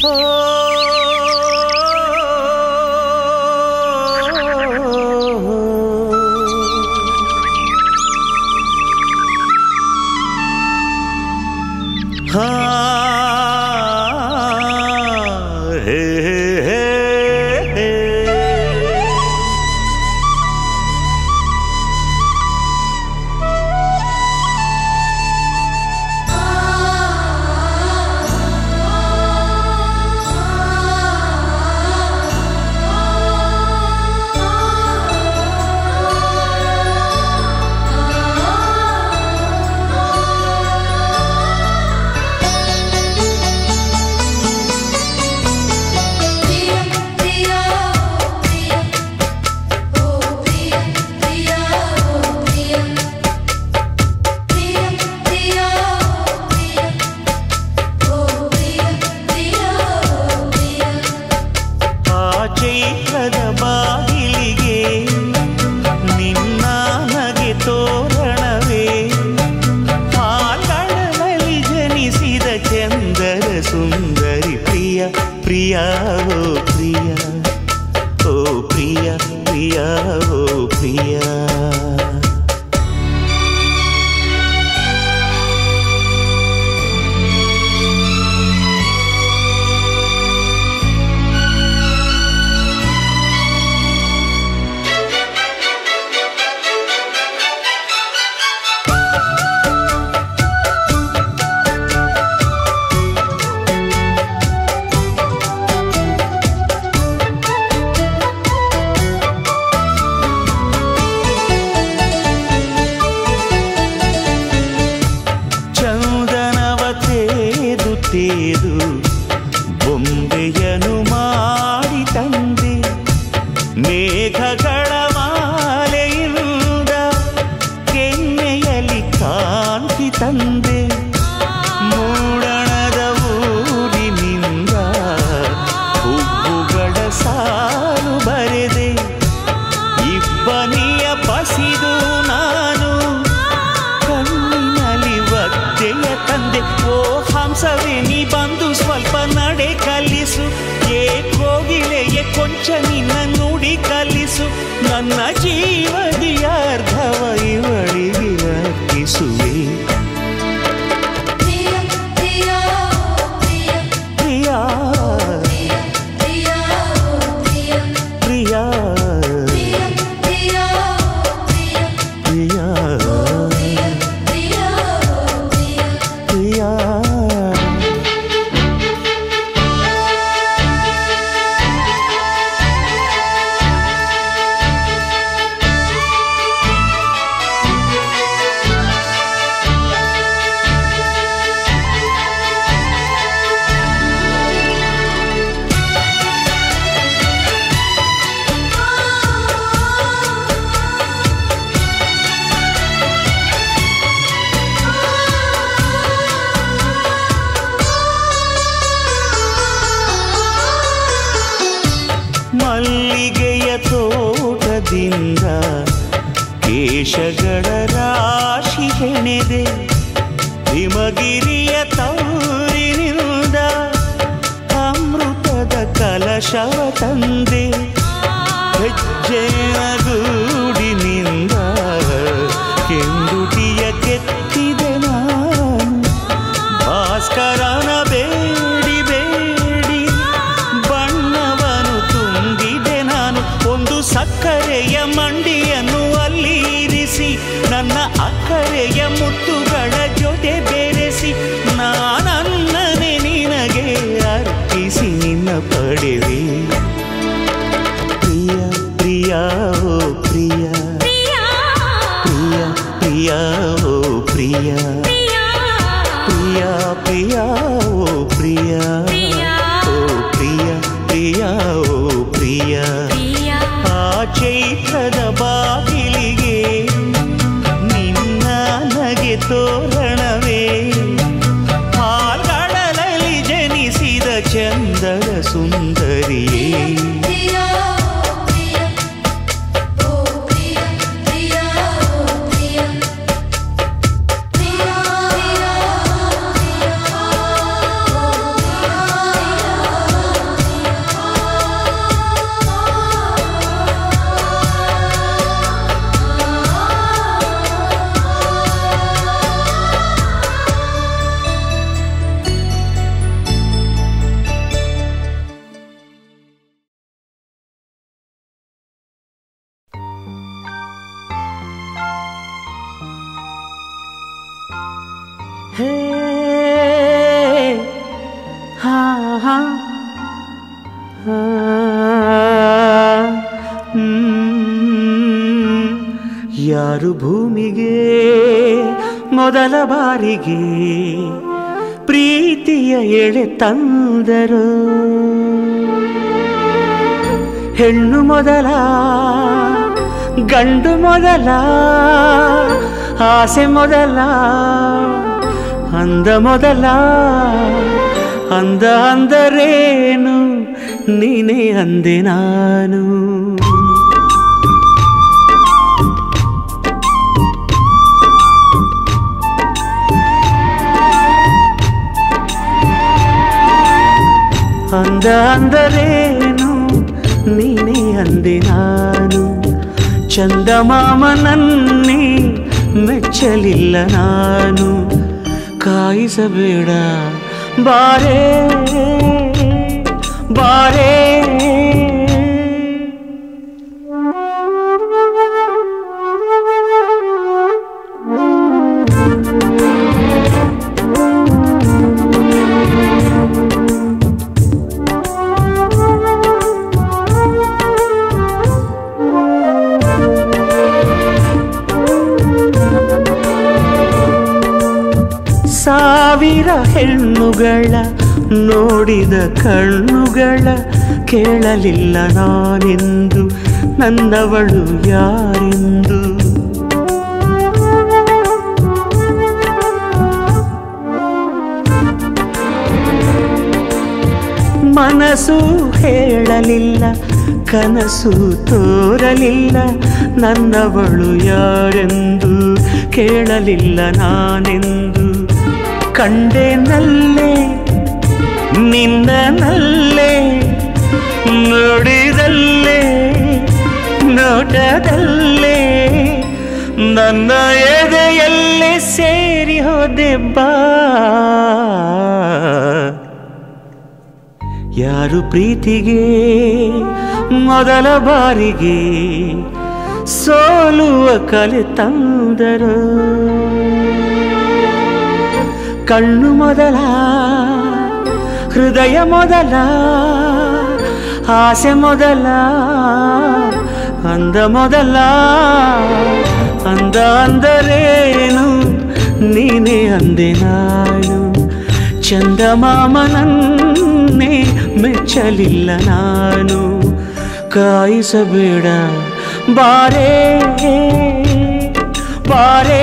ಹಾ ಹೇ ಹೇ ಹೇ ಪ್ರಿಯ ಪ್ರಿಯ ಪ್ರಿಯ ಓ ಪ್ರಿಯ ಪ್ರಿಯ ಓ ಪ್ರಿಯ ಪ್ರಿಯ ಪ್ರಿಯ ಪ್ರಿಯ ಓ ಪ್ರಿಯ ಪ್ರಿಯ ಓ ಪ್ರಿಯ ಆ ಚೈತ್ರದ ಬಾಗಿಲಿಗೆ ನಿನ್ನ ನಗೆ ತೋರಣವೇ ಹಾಲ್ಗಳಲ್ಲಿ ಜನಿಸಿದ ಚಂದರ ಸುಂದರಿ ಪ್ರಿಯ ಪ್ರಿಯ ಓ ಪ್ರಿಯ ಓ ಪ್ರಿಯ ಪ್ರಿಯ ಓ ಪ್ರಿಯ ಚಂದನವ ತೇದು ತೇದು ಬೊಂಬೆಯನು ಮಾಡಿ ತಂದೆ ಮೇಘಗಳ ಮಾಲೆಯಿಂದ ಕೆನ್ನೆಯಲ್ಲಿ ಕಾಂತಿ ತಂದೆ ಮೂಡಣದ ಊರಿನಿಂದ ಹೂವುಗಳ ಸಾಲು ಬರೆದೆ ಇಬ್ಬನಿಯ ಪಸಿದು ನಾನು ಕಣ್ಣಿನಲ್ಲಿ ಒದ್ದೆಯ ತಂದೆ ಓ ಹಂಸವೇ ನೀ ಬಂದು ಸ್ವಲ್ಪ ನಡೆ ಕಲಿಸು ಏ ಕೋಗಿಲೆಯ ಕೊಂಚ ನಿನ್ನ ನುಡಿ ಕಲಿಸು ನನ್ನ ಜೀವದಿಯ ಅರ್ಧವ ಇವಳಿಗೆ ಅರ್ಪಿಸುವೆ ಪ್ರಿಯ ಪ್ರಿಯ ಪ್ರಿಯ ಪ್ರಿಯ ಪ್ರಿಯ ಓ ಪ್ರಿಯ ಪ್ರಿಯ ಪ್ರಿಯ ಪ್ರಿಯ ಪ್ರಿಯ ಪ್ರಿಯ ಪ್ರಿಯ ಓ ಪ್ರಿಯ ಪ್ರಿಯ ಮಲ್ಲಿಗೆಯ ತೋಟದಿಂದ ಕೇಶಗಳ ರಾಶಿ ಹೆಣೆದೆ ಹಿಮಗಿರಿಯ ತೌರಿನಿಂದ ಅಮೃತದ ಕಲಶವ ತಂದೆ ಹೆಜ್ಜೆಯ ಗೂಡಿನಿಂದ ಕೆಂದುಟಿಯ ಕೆತ್ತಿದೆ ನಾನು ಭಾಸ್ಕರನ ಬೇಡಿ ಬೇಡಿ ಬಣ್ಣವನು ತುಂಬಿದೆ ನಾನು ಒಂದು ಸಕ್ಕರೆಯ ಮಂಡಿಯನ್ನು ಅಲ್ಲಿ ಇರಿಸಿ ನನ್ನ ಅಕ್ಕರೆಯ ಮುತ್ತುಗಳ ಜೊತೆ ಬೆರೆಸಿ ನಾನನ್ನನೆ ನಿನಗೆ ಅರ್ಪಿಸಿ ನಿನ್ನ ಪಡೆವೆ ಪ್ರಿಯ ಪ್ರಿಯ ಓ ಪ್ರಿಯ ಪ್ರಿಯ ಪ್ರಿಯ ಓ ಪ್ರಿಯ ಪ್ರಿಯ ಪ್ರಿಯ ಓ ಪ್ರಿಯ ಓ ಪ್ರಿಯ ಪ್ರಿಯ ಓ ಪ್ರಿಯ ಆ ಚೈತ್ರದ ಬಾಗಿಲಿಗೆ ನಿನ್ನ ನಗೆ ತೋರಣವೇ ಹಾಲ್ಗಳಲ್ಲಿ ಜನಿಸಿದ ಚಂದರ ಸುಂದರಿಯೇ ಪ್ರಿಯ ಪ್ರಿಯ ಓ ಪ್ರಿಯ ಪ್ರಿಯ ಓ ಪ್ರಿಯ ಪ್ರಿಯ ಪ್ರಿಯ ಹೇ ಹಾ ಹಾ ಹಾ ಹ್ಮ್. ಯಾರು ಭೂಮಿಗೆ ಮೊದಲ ಬಾರಿಗೆ ಪ್ರೀತಿಯ ಎಳೆ ತಂದರು ಹೆಣ್ಣು ಮೊದಲ ಗಂಡು ಮೊದಲ ಆಸೆ ಮೊದಲ ಅಂದ ಮೊದಲ ಅಂದ ಅಂದರೇನು ನೀನೇ ಅಂದೆ ನಾನು ಅಂದ ಅಂದರೇನು ನೀನೇ ಅಂದೆ ನಾನು ಚಂದಮಾಮನನ್ನೇ ಮೆಚ್ಚಲಿಲ್ಲ ನಾನು ಕಾಯಿಸಬೇಡ ಬಾರೇ ಬಾರೇ ಸಾವಿರ ಹೆಣ್ಣುಗಳ ನೋಡಿದ ಕಣ್ಣುಗಳ ಕೇಳಲಿಲ್ಲ ನಾನೆಂದು ನನ್ನವಳು ಯಾರೆಂದು ಮನಸ್ಸು ಹೇಳಲಿಲ್ಲ ಕನಸು ತೋರಲಿಲ್ಲ ನನ್ನವಳು ಯಾರೆಂದು ಕೇಳಲಿಲ್ಲ ನಾನೆಂದು ಕಂಡೆ ನಲ್ಲೇ ನಿನ್ನ ನಲ್ಲೇ ನೋಡಿದಲ್ಲೇ ನೋಟದಲ್ಲೇ ನನ್ನ ಎದೆಯಲ್ಲೇ ಸೇರಿ ಹೋದೆ ಬಾ ಯಾರು ಪ್ರೀತಿಗೆ ಮೊದಲ ಬಾರಿಗೆ ಸೋಲುವ ಕಲೆ ತಂದರು ಕಣ್ಣು ಮೊದಲ ಹೃದಯ ಮೊದಲ ಆಸೆ ಮೊದಲ ಅಂದ ಮೊದಲ ಅಂದ ಅಂದರೇನು ನೀನೇ ಅಂದೆ ನಾನು ಚಂದಮಾಮನನ್ನೇ ಮೆಚ್ಚಲಿಲ್ಲ ನಾನು ಕಾಯಿಸಬೇಡ ಬಾರೇ ಬಾರೇ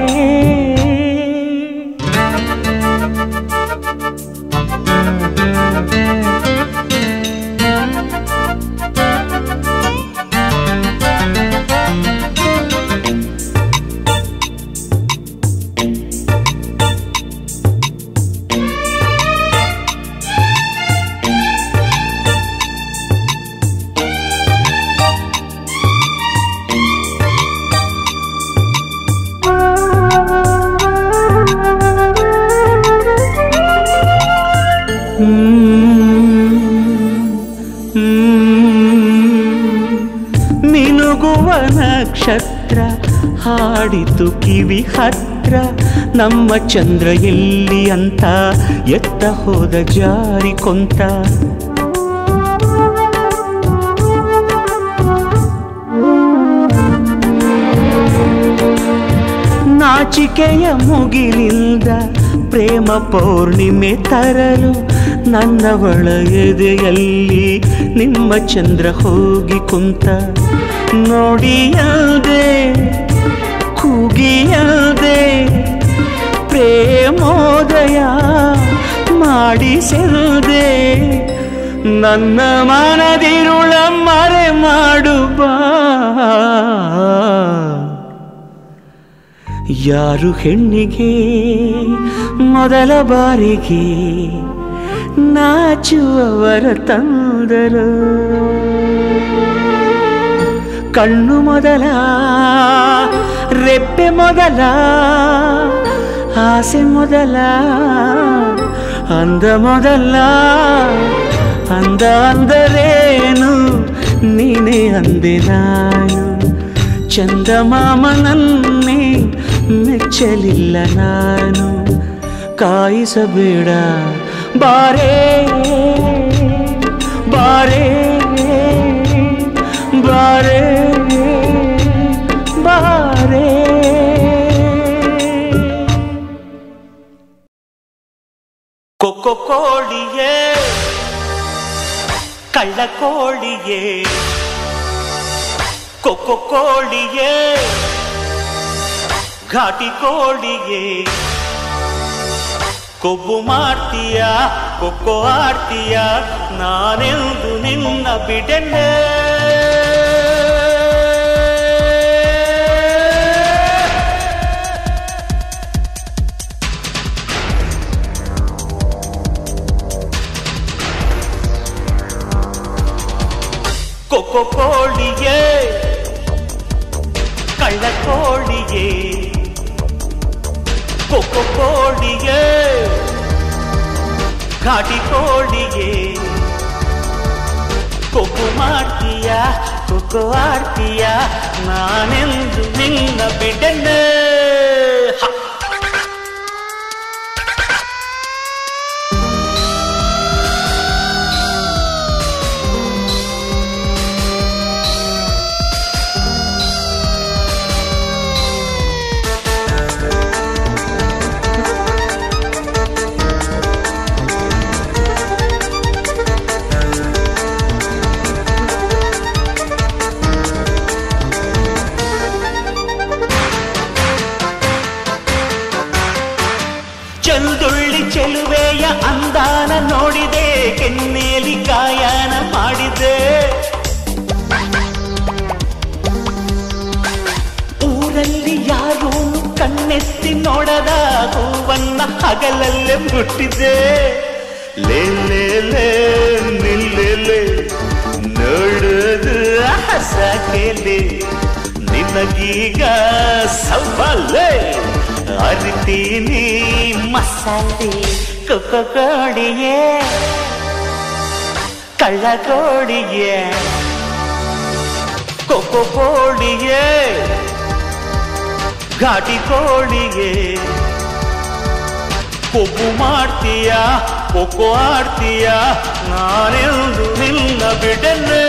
ಮಿನುಗುವ ನಕ್ಷತ್ರ ಹಾಡಿತು ಕಿವಿ ಹತ್ರ ನಮ್ಮ ಚಂದ್ರ ಎಲ್ಲಿ ಅಂತ ಎತ್ತ ಹೋದ ಜಾರಿ ಕೊಂತ ನಾಚಿಕೆಯ ಮುಗಿಲಿಂದ ಪ್ರೇಮ ಪೌರ್ಣಿಮೆ ತರಲು ನನ್ನವಳ ಎದೆಯಲ್ಲಿ ನಿಮ್ಮ ಚಂದ್ರ ಹೋಗಿ ಕುಂತ ನೋಡಿಯದೆ ಕೂಗಿಯದೆ ಪ್ರೇಮೋದಯ ಮಾಡಿಸದೆ ನನ್ನ ಮನದಿರುಳ ಮರೆ ಮಾಡು ಬಾ ಯಾರು ಹೆಣ್ಣಿಗೆ ಮೊದಲ ಬಾರಿಗೆ ನಾಚುವವರ ತಂದರು ಕಣ್ಣು ಮೊದಲ ರೆಪ್ಪೆ ಮೊದಲ ಆಸೆ ಮೊದಲ ಅಂದ ಮೊದಲ ಅಂದ ಅಂದರೇನು ನೀನೇ ಅಂದೆ ನಾನು ಚಂದಮಾಮನನ್ನೇ ಮೆಚ್ಚಲಿಲ್ಲ ನಾನು ಕಾಯಿಸಬೇಡ ಬಾರೇ ಬಾರೇ ಬಾರೇ ಬಾರೇ ಕೊಕ್ಕೊ ಕೋಳಿಯೇ ಕಳ್ಳ ಕೋಳಿಯೇ ಕೊಕ್ಕೊ ಕೋಳಿಯೇ ಘಾಟಿ ಕೋಳಿಯೇ ಕೊಬ್ಬು ಮಾಡ್ತೀಯ ಕೊಕ್ಕೊ ಆಡ್ತೀಯ ನಾನೆಂದು ನಿನ್ನ ಬಿಡೆನೆ ಕೊಕ್ಕೊ ಕೋಳಿಯೇ ಕಳ್ಳ ಕೋಳಿಯೇ ಕೊಕ್ಕೊ ಕೋಳಿಯೇ ಘಾಟಿ ಕೋಳಿಯೇ ಕೊಬ್ಬು ಮಾಡ್ತೀಯ ಕೊಕ್ಕೊ ಆಡ್ತೀಯ ನಾನೆಂದು ನಿನ್ನ ಬಿಡನೆ ಹ ಚಂದುಳ್ಳಿ ಚೆಲುವೆಯ ಅಂದಾನ ನೋಡಿದೆ ಕೆನ್ನೇಲಿ ಗಾಯನ ಮಾಡಿದೆ ಊರಲ್ಲಿ ಯಾರೂ ಕಣ್ಣೆತ್ತಿ ನೋಡದ ಹೂವನ್ನ ಹಗಲಲ್ಲೇ ಮುಟ್ಟಿದೆ ಲೇ ಲೇ ಲೇ ನಿಲ್ಲೆ ನೋಡೋದು ಸಾಕೇಲೆ ನಿನಗೀಗ ಸವಾಲೆ ಅರಿತೀನಿ ಮಸಾಲೆ ಕೊಕ್ಕ ಕೋಡಿಯೇ ಕಳ್ಳ ಕೋಡಿಯೇ ಕೊಕ್ಕೊ ಕೋಳಿಯೇ ಘಾಟಿ ಕೋಳಿಯೇ ಕೊಬ್ಬು ಮಾಡ್ತೀಯ ಕೊಕ್ಕೊ ಆಡ್ತೀಯ ನಾನೆಂದು ನಿನ್ನ ಬಿಡನೆ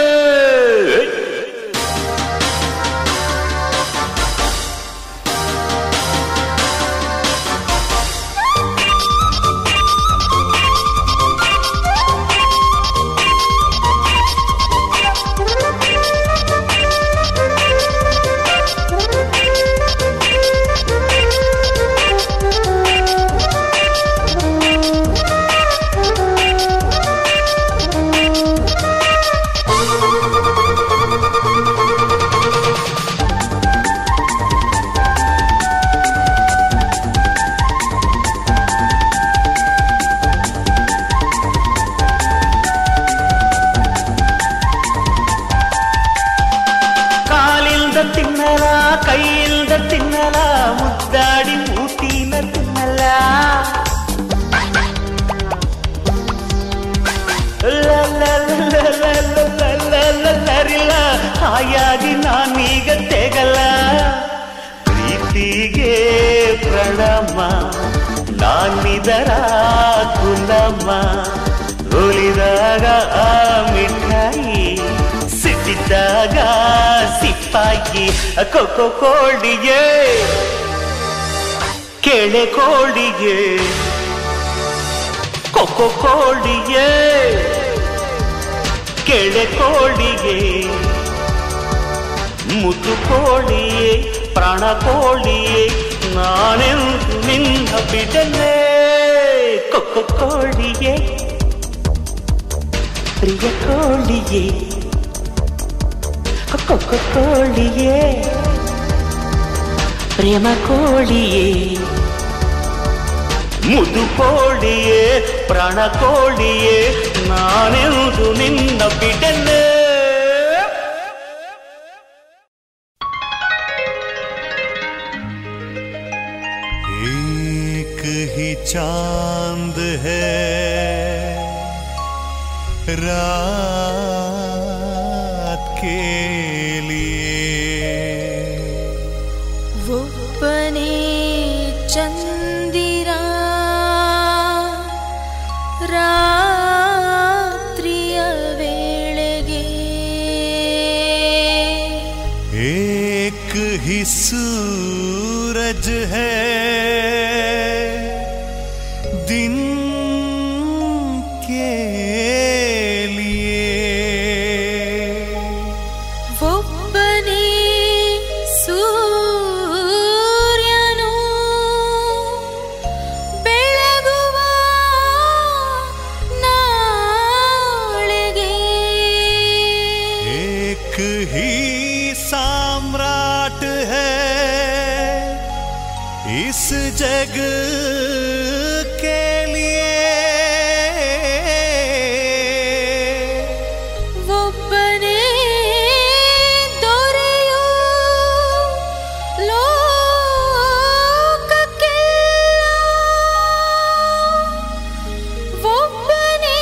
ಕಾಲಿಲ್ದ ತಿನ್ನಲ ಕೈಯಿಲ್ದ ತಿನ್ನಲ ಮುದ್ದಾಡಿ ಮೂತಿನ ತಿನ್ನಲ ಲರಿಲ್ಲ ಹಾಯಾಗಿ ನಾನೀಗ ತೆಗಲ್ಲ ಪ್ರೀತಿಗೆ ಪ್ರಣಮ ನಾನಿದರ ಕುಲಮ್ಮ ಒಲಿದಾಗ ಆ ಮಿಠಾಯಿ ಸಿಟ್ಟಿದ್ದಾಗ ಸಿಪ್ಪಾಗಿ ಕೊಕ್ಕೊ ಕೋಳಿಗೆ ಕೆಳೆ ಕೋಳಿಗೆ ಕೊಕ್ಕೊ ಕೋಳಿಗೆ ಕೆಳೆ ಕೋಳಿಗೆ ಮುದ್ದು ಕೋಳಿಯೇ ಪ್ರಾಣ ಕೋಳಿಯೇ ನಾನೆಂದು ನಿನ್ನ ಬಿಡನೆ ಕೊಕ್ಕೊ ಕೋಳಿಯೇ ಪ್ರಿಯ ಕೋಳಿಯೇ ಕೊಕ್ಕೊ ಕೋಳಿಯೇ ಪ್ರೇಮ ಕೋಳಿಯೇ ಮುದು ಕೋಳಿಯೇ ಪ್ರಾಣ ಕೋಳಿಯೇ ನಾನೆಂದು ನಿನ್ನ ಬಿಡನೆ एक ही चांद है रात के लिए ಒಬ್ಬನೇ ಚಂದಿರ दिन के लिए ಒಬ್ಬನೇ ಸೂರ್ಯನು ಬೆಳಗುವ ನಾಳೆಗೆ एक ही सम्राट है इस जग के लिए ಒಬ್ಬನೇ ದೊರೆಯು ಲೋಕಕ್ಕೆಲ್ಲ ಒಬ್ಬನೇ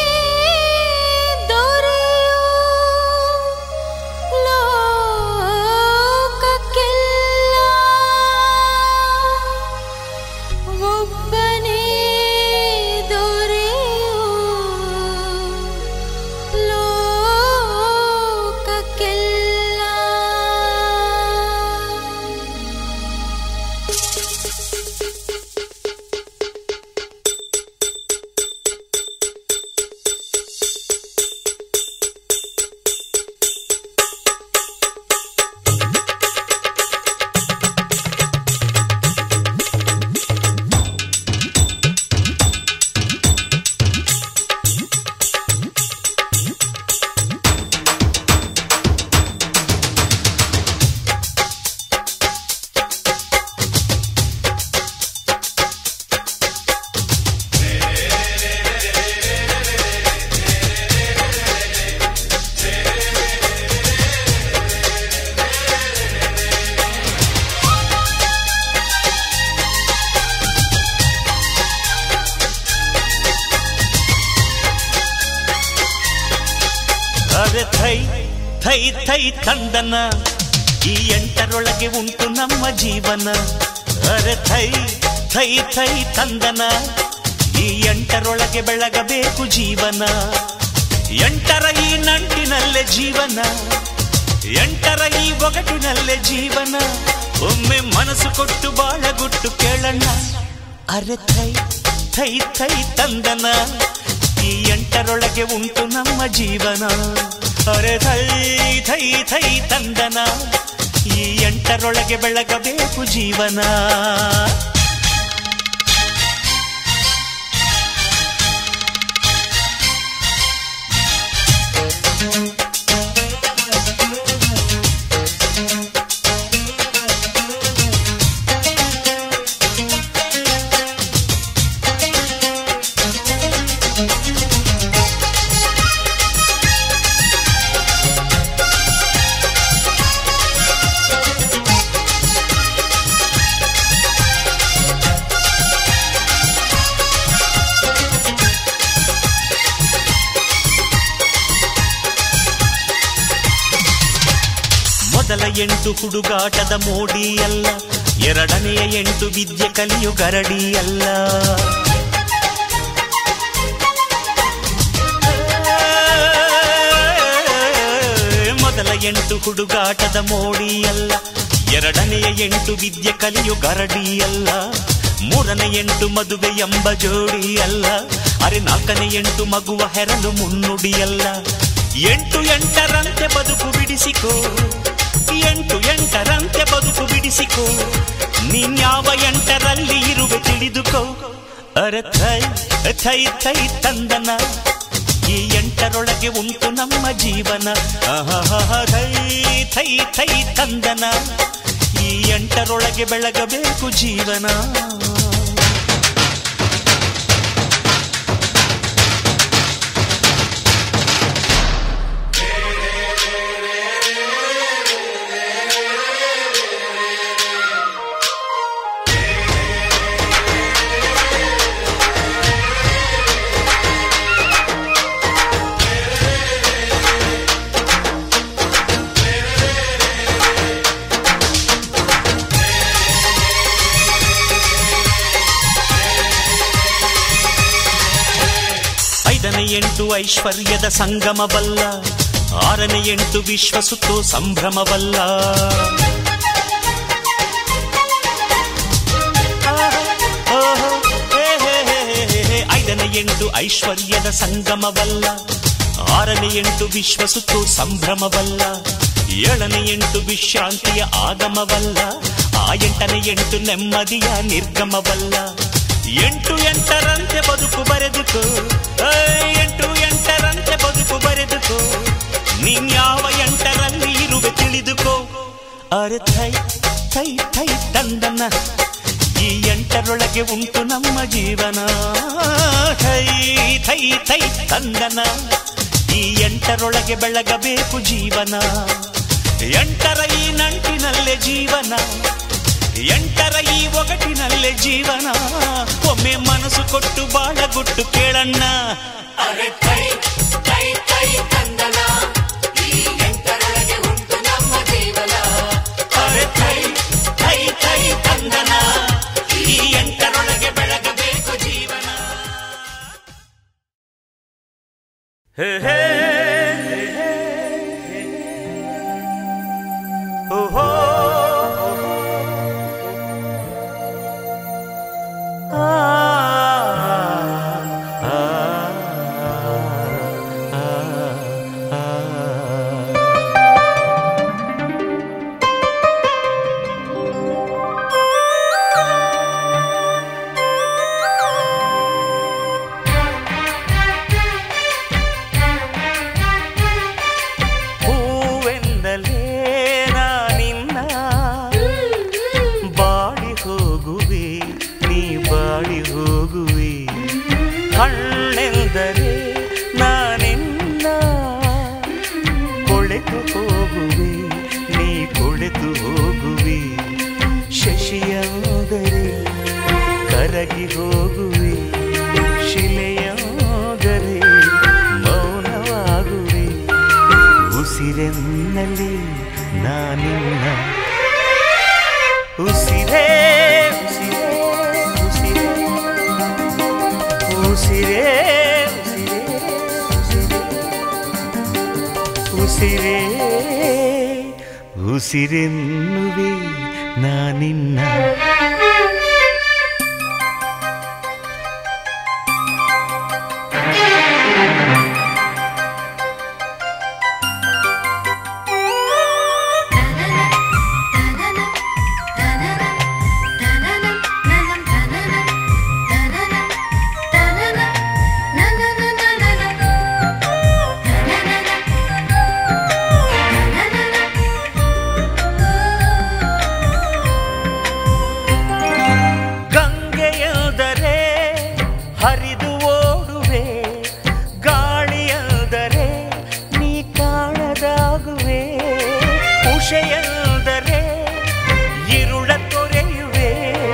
ದೊರೆಯು ಲೋಕಕ್ಕೆಲ್ಲ ಒಬ್ಬನೇ ದೊರೆಯು ಲೋಕಕ್ಕೆಲ್ಲ ಅರೆ ಥೈ ಥೈ ಥೈ ತಂದನ ಈ ಎಂಟರೊಳಗೆ ಉಂಟು ನಮ್ಮ ಜೀವನ ಅರೆ ಥೈ ಥೈ ಥೈ ತಂದನ ಈ ಎಂಟರೊಳಗೆ ಬೆಳಗಬೇಕು ಜೀವನ ಎಂಟರ ಈ ನಂಟಿನಲ್ಲೇ ಜೀವನ ಎಂಟರ ಈ ಒಗಟಿನಲ್ಲೇ ಜೀವನ ಒಮ್ಮೆ ಮನಸ್ಸು ಕೊಟ್ಟು ಬಾಳಗುಟ್ಟು ಕೇಳಣ್ಣ ಅರೆ ಥೈ ಥೈ ಥೈ ತಂದನ ಈ ಎಂಟರೊಳಗೆ ಉಂಟು ನಮ್ಮ ಜೀವನ ಅರೆ ಥೈ ಥೈ ಥೈ ತಂದನ ಈ ಎಂಟರೊಳಗೆ ಬೆಳಗಬೇಕು ಜೀವನ ಮೊದಲ ಎಂಟು ಹುಡುಗಾಟದ ಮೋಡಿ ಅಲ್ಲ ಎರಡನೆಯ ಎಂಟು ವಿದ್ಯೆ ಕಲಿಯು ಗರಡಿ ಅಲ್ಲ ಮೊದಲ ಎಂಟು ಹುಡುಗಾಟದ ಮೋಡಿ ಅಲ್ಲ ಎರಡನೆಯ ಎಂಟು ವಿದ್ಯೆ ಕಲಿಯು ಗರಡಿ ಅಲ್ಲ ಮೂರನೇ ಎಂಟು ಮದುವೆ ಎಂಬ ಜೋಡಿ ಅಲ್ಲ ಅರೆ ನಾಲ್ಕನೇ ಎಂಟು ಮಗುವ ಹೆರಲು ಮುನ್ನುಡಿಯಲ್ಲ ಎಂಟು ಎಂಟರಂತೆ ಬದುಕು ಬಿಡಿಸಿಕೋ ಎಂಟು ಎಂಟರಂತೆ ಬದುಕು ಬಿಡಿಸಿಕೋ ನೀನ್ಯಾವ ಎಂಟರಲ್ಲಿ ಇರುವೆ ತಿಳಿದುಕೋ ಅರೆ ಥೈ ಥೈ ಥೈ ತಂದನ ಈ ಎಂಟರೊಳಗೆ ಉಂಟು ನಮ್ಮ ಜೀವನ ಆಹಾಹಾಹ, ಥೈ ಥೈ ಥೈ ತಂದನ ಈ ಎಂಟರೊಳಗೆ ಬೆಳಗಬೇಕು ಜೀವನ ಐದನೇ ಎಂಟು ಐಶ್ವರ್ಯದ ಸಂಗಮವಲ್ಲ ಆರನೇ ಎಂಟು ವಿಶ್ವ ಸುತ್ತು ಸಂಭ್ರಮವಲ್ಲ ಆಹಾ, ಓಹೋ, ಹೇ, ಹೇ, ಹೇ, ಹೇ, ಎಂಟು ಐಶ್ವರ್ಯದ ಸಂಗಮವಲ್ಲ ಆರನೇ ಎಂಟು ವಿಶ್ವಸುತ್ತು ಸಂಭ್ರಮವಲ್ಲ ಏಳನೇ ಎಂಟು ವಿಶ್ರಾಂತಿಯ ಆಗಮವಲ್ಲ ಆ ಎಂಟನೇ ಎಂಟು ನೆಮ್ಮದಿಯ ನಿರ್ಗಮವಲ್ಲ ಎಂಟು ಎಂಟರಂತೆ ಬದುಕು ಬರೆದುಕೋ ಏ, ಎಂಟು ಎಂಟರಂತೆ ಬದುಕು ಬರೆದುಕೋ ನೀನ್ಯಾವ ಎಂಟರಲ್ಲಿ ಇರುವೆ ತಿಳಿದುಕೋ ಅರೆ ಥೈ ಥೈ ಥೈ ತಂದನ ಈ ಎಂಟರೊಳಗೆ ಉಂಟು ನಮ್ಮ ಜೀವನ ಥೈ ಥೈ ಥೈ ತಂದನ ಈ ಎಂಟರೊಳಗೆ ಬೆಳಗಬೇಕು ಜೀವನ ಎಂಟರ ಈ ನಂಟಿನಲ್ಲೇ ಜೀವನ ಎಂಟರ ಈ ಒಗಟಿನಲ್ಲೇ ಜೀವನ ಒಮ್ಮೆ ಮನಸ್ಸು ಕೊಟ್ಟು ಬಾಳಗುಟ್ಟು ಕೇಳಣ್ಣ ಅರೆ ತೈ ತೈ ತೈ ತಂದನ ಈ ಎಂಟರೊಳಗೆ ಉಂಟು ನಮ್ಮ ಜೀವನ ಅರೆ ಥೈ ಥೈ ಥೈ ತಂದನ ಈ ಎಂಟರೊಳಗೆ ಬೆಳಗಬೇಕು ಜೀವನ ಹೇ ಹೇ ಓಹೋ ಆ ಆ ಆ ಹೂವೆಂದಲೇ ನಾನಿನ್ನ ಬಾಡಿ ಹೋಗುವೆ ನೀ ಬಾಡಿ ಹೋಗುವೆ ಹಣ್ಣೆಂದರೆ ನಾನಿನ್ನ ಕೊಳೆತು ಹೋಗುವೆ ನೀ ಕೊಳೆತು ಹೋಗುವೆ ಶಶಿಯಾದರೆ ಕರಗಿ ಹೋಗುವೆ ಶಿಲೆಯಾದರೆ ಮೌನವಾಗುವೆ ಉಸಿರೆನ್ನಲಿ ನಾನಿನ್ನ ಉಸಿರೇ ಉಸಿರೇ ಉಸಿರೇ ಉಸಿರೇ ಉಸಿರೇ ಉಸಿರೇ ಉಸಿರೆನ್ನುವೆ ನಾನಿನ್ನ ಗಂಗೆಯೆಂದರೆ ಹರಿದು ಓಡುವೆ ಗಾಳಿಯೆಂದರೆ ನೀ ಕಾಣದಾಗುವೆ ಉಷೆಯೆಂದರೆ ಇರುಳ ತೊರೆಯುವೆ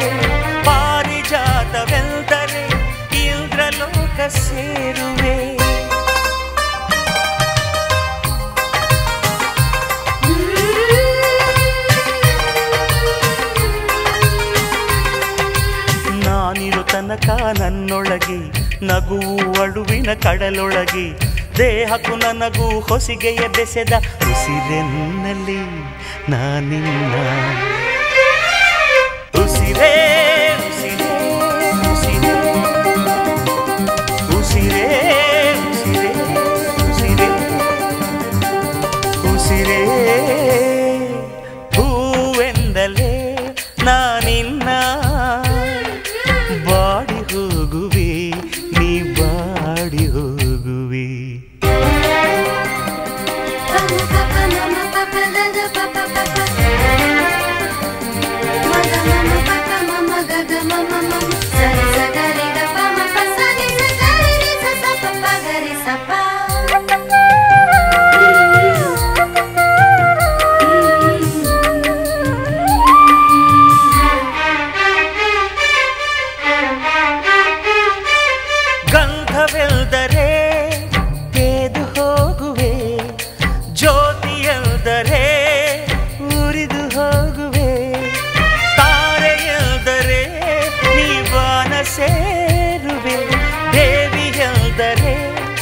ಪಾರಿಜಾತವೆಂದರೆ ಇಂದ್ರಲೋಕ ಸೇರುವೆ ನಾನಿರು ತನಕ ನನ್ನೊಳಗೆ ನಗುವು ಅಳುವಿನ ಕಡಲೊಳಗೆ ದೇಹಕ್ಕೂ ನನಗೂ ಹೊಸಿಗೆಯ ಬೆಸೆದ ಉಸಿರೆನ್ನಲ್ಲಿ ನಾನಿನ್ನ ಉಸಿರೇ ಉಸಿರೇ ಉಸಿರೇ ಉಸಿರೇ ಉಸಿರೇ ಉಸಿರೇ ಉಸಿರೇ ಹೂವೆಂದಲೇ ನಾನಿನ್ನ ಬಾಡಿ ಹೋಗುವೆ ನೀ ಬಾಡಿ ಹೋಗುವೆ ಗಂಧವೆಲ್ದರೆ ತೇದು ಹೋಗುವೆ ಜ್ಯೋತಿಯೆಲ್ದರೆ ಉರಿದು ಹೋಗುವೆ ತಾರೆಯೆಲ್ದರೆ ನೀವಾನ ಸೇರುವೆ ದೇವಿಯೆಲ್ದರೆ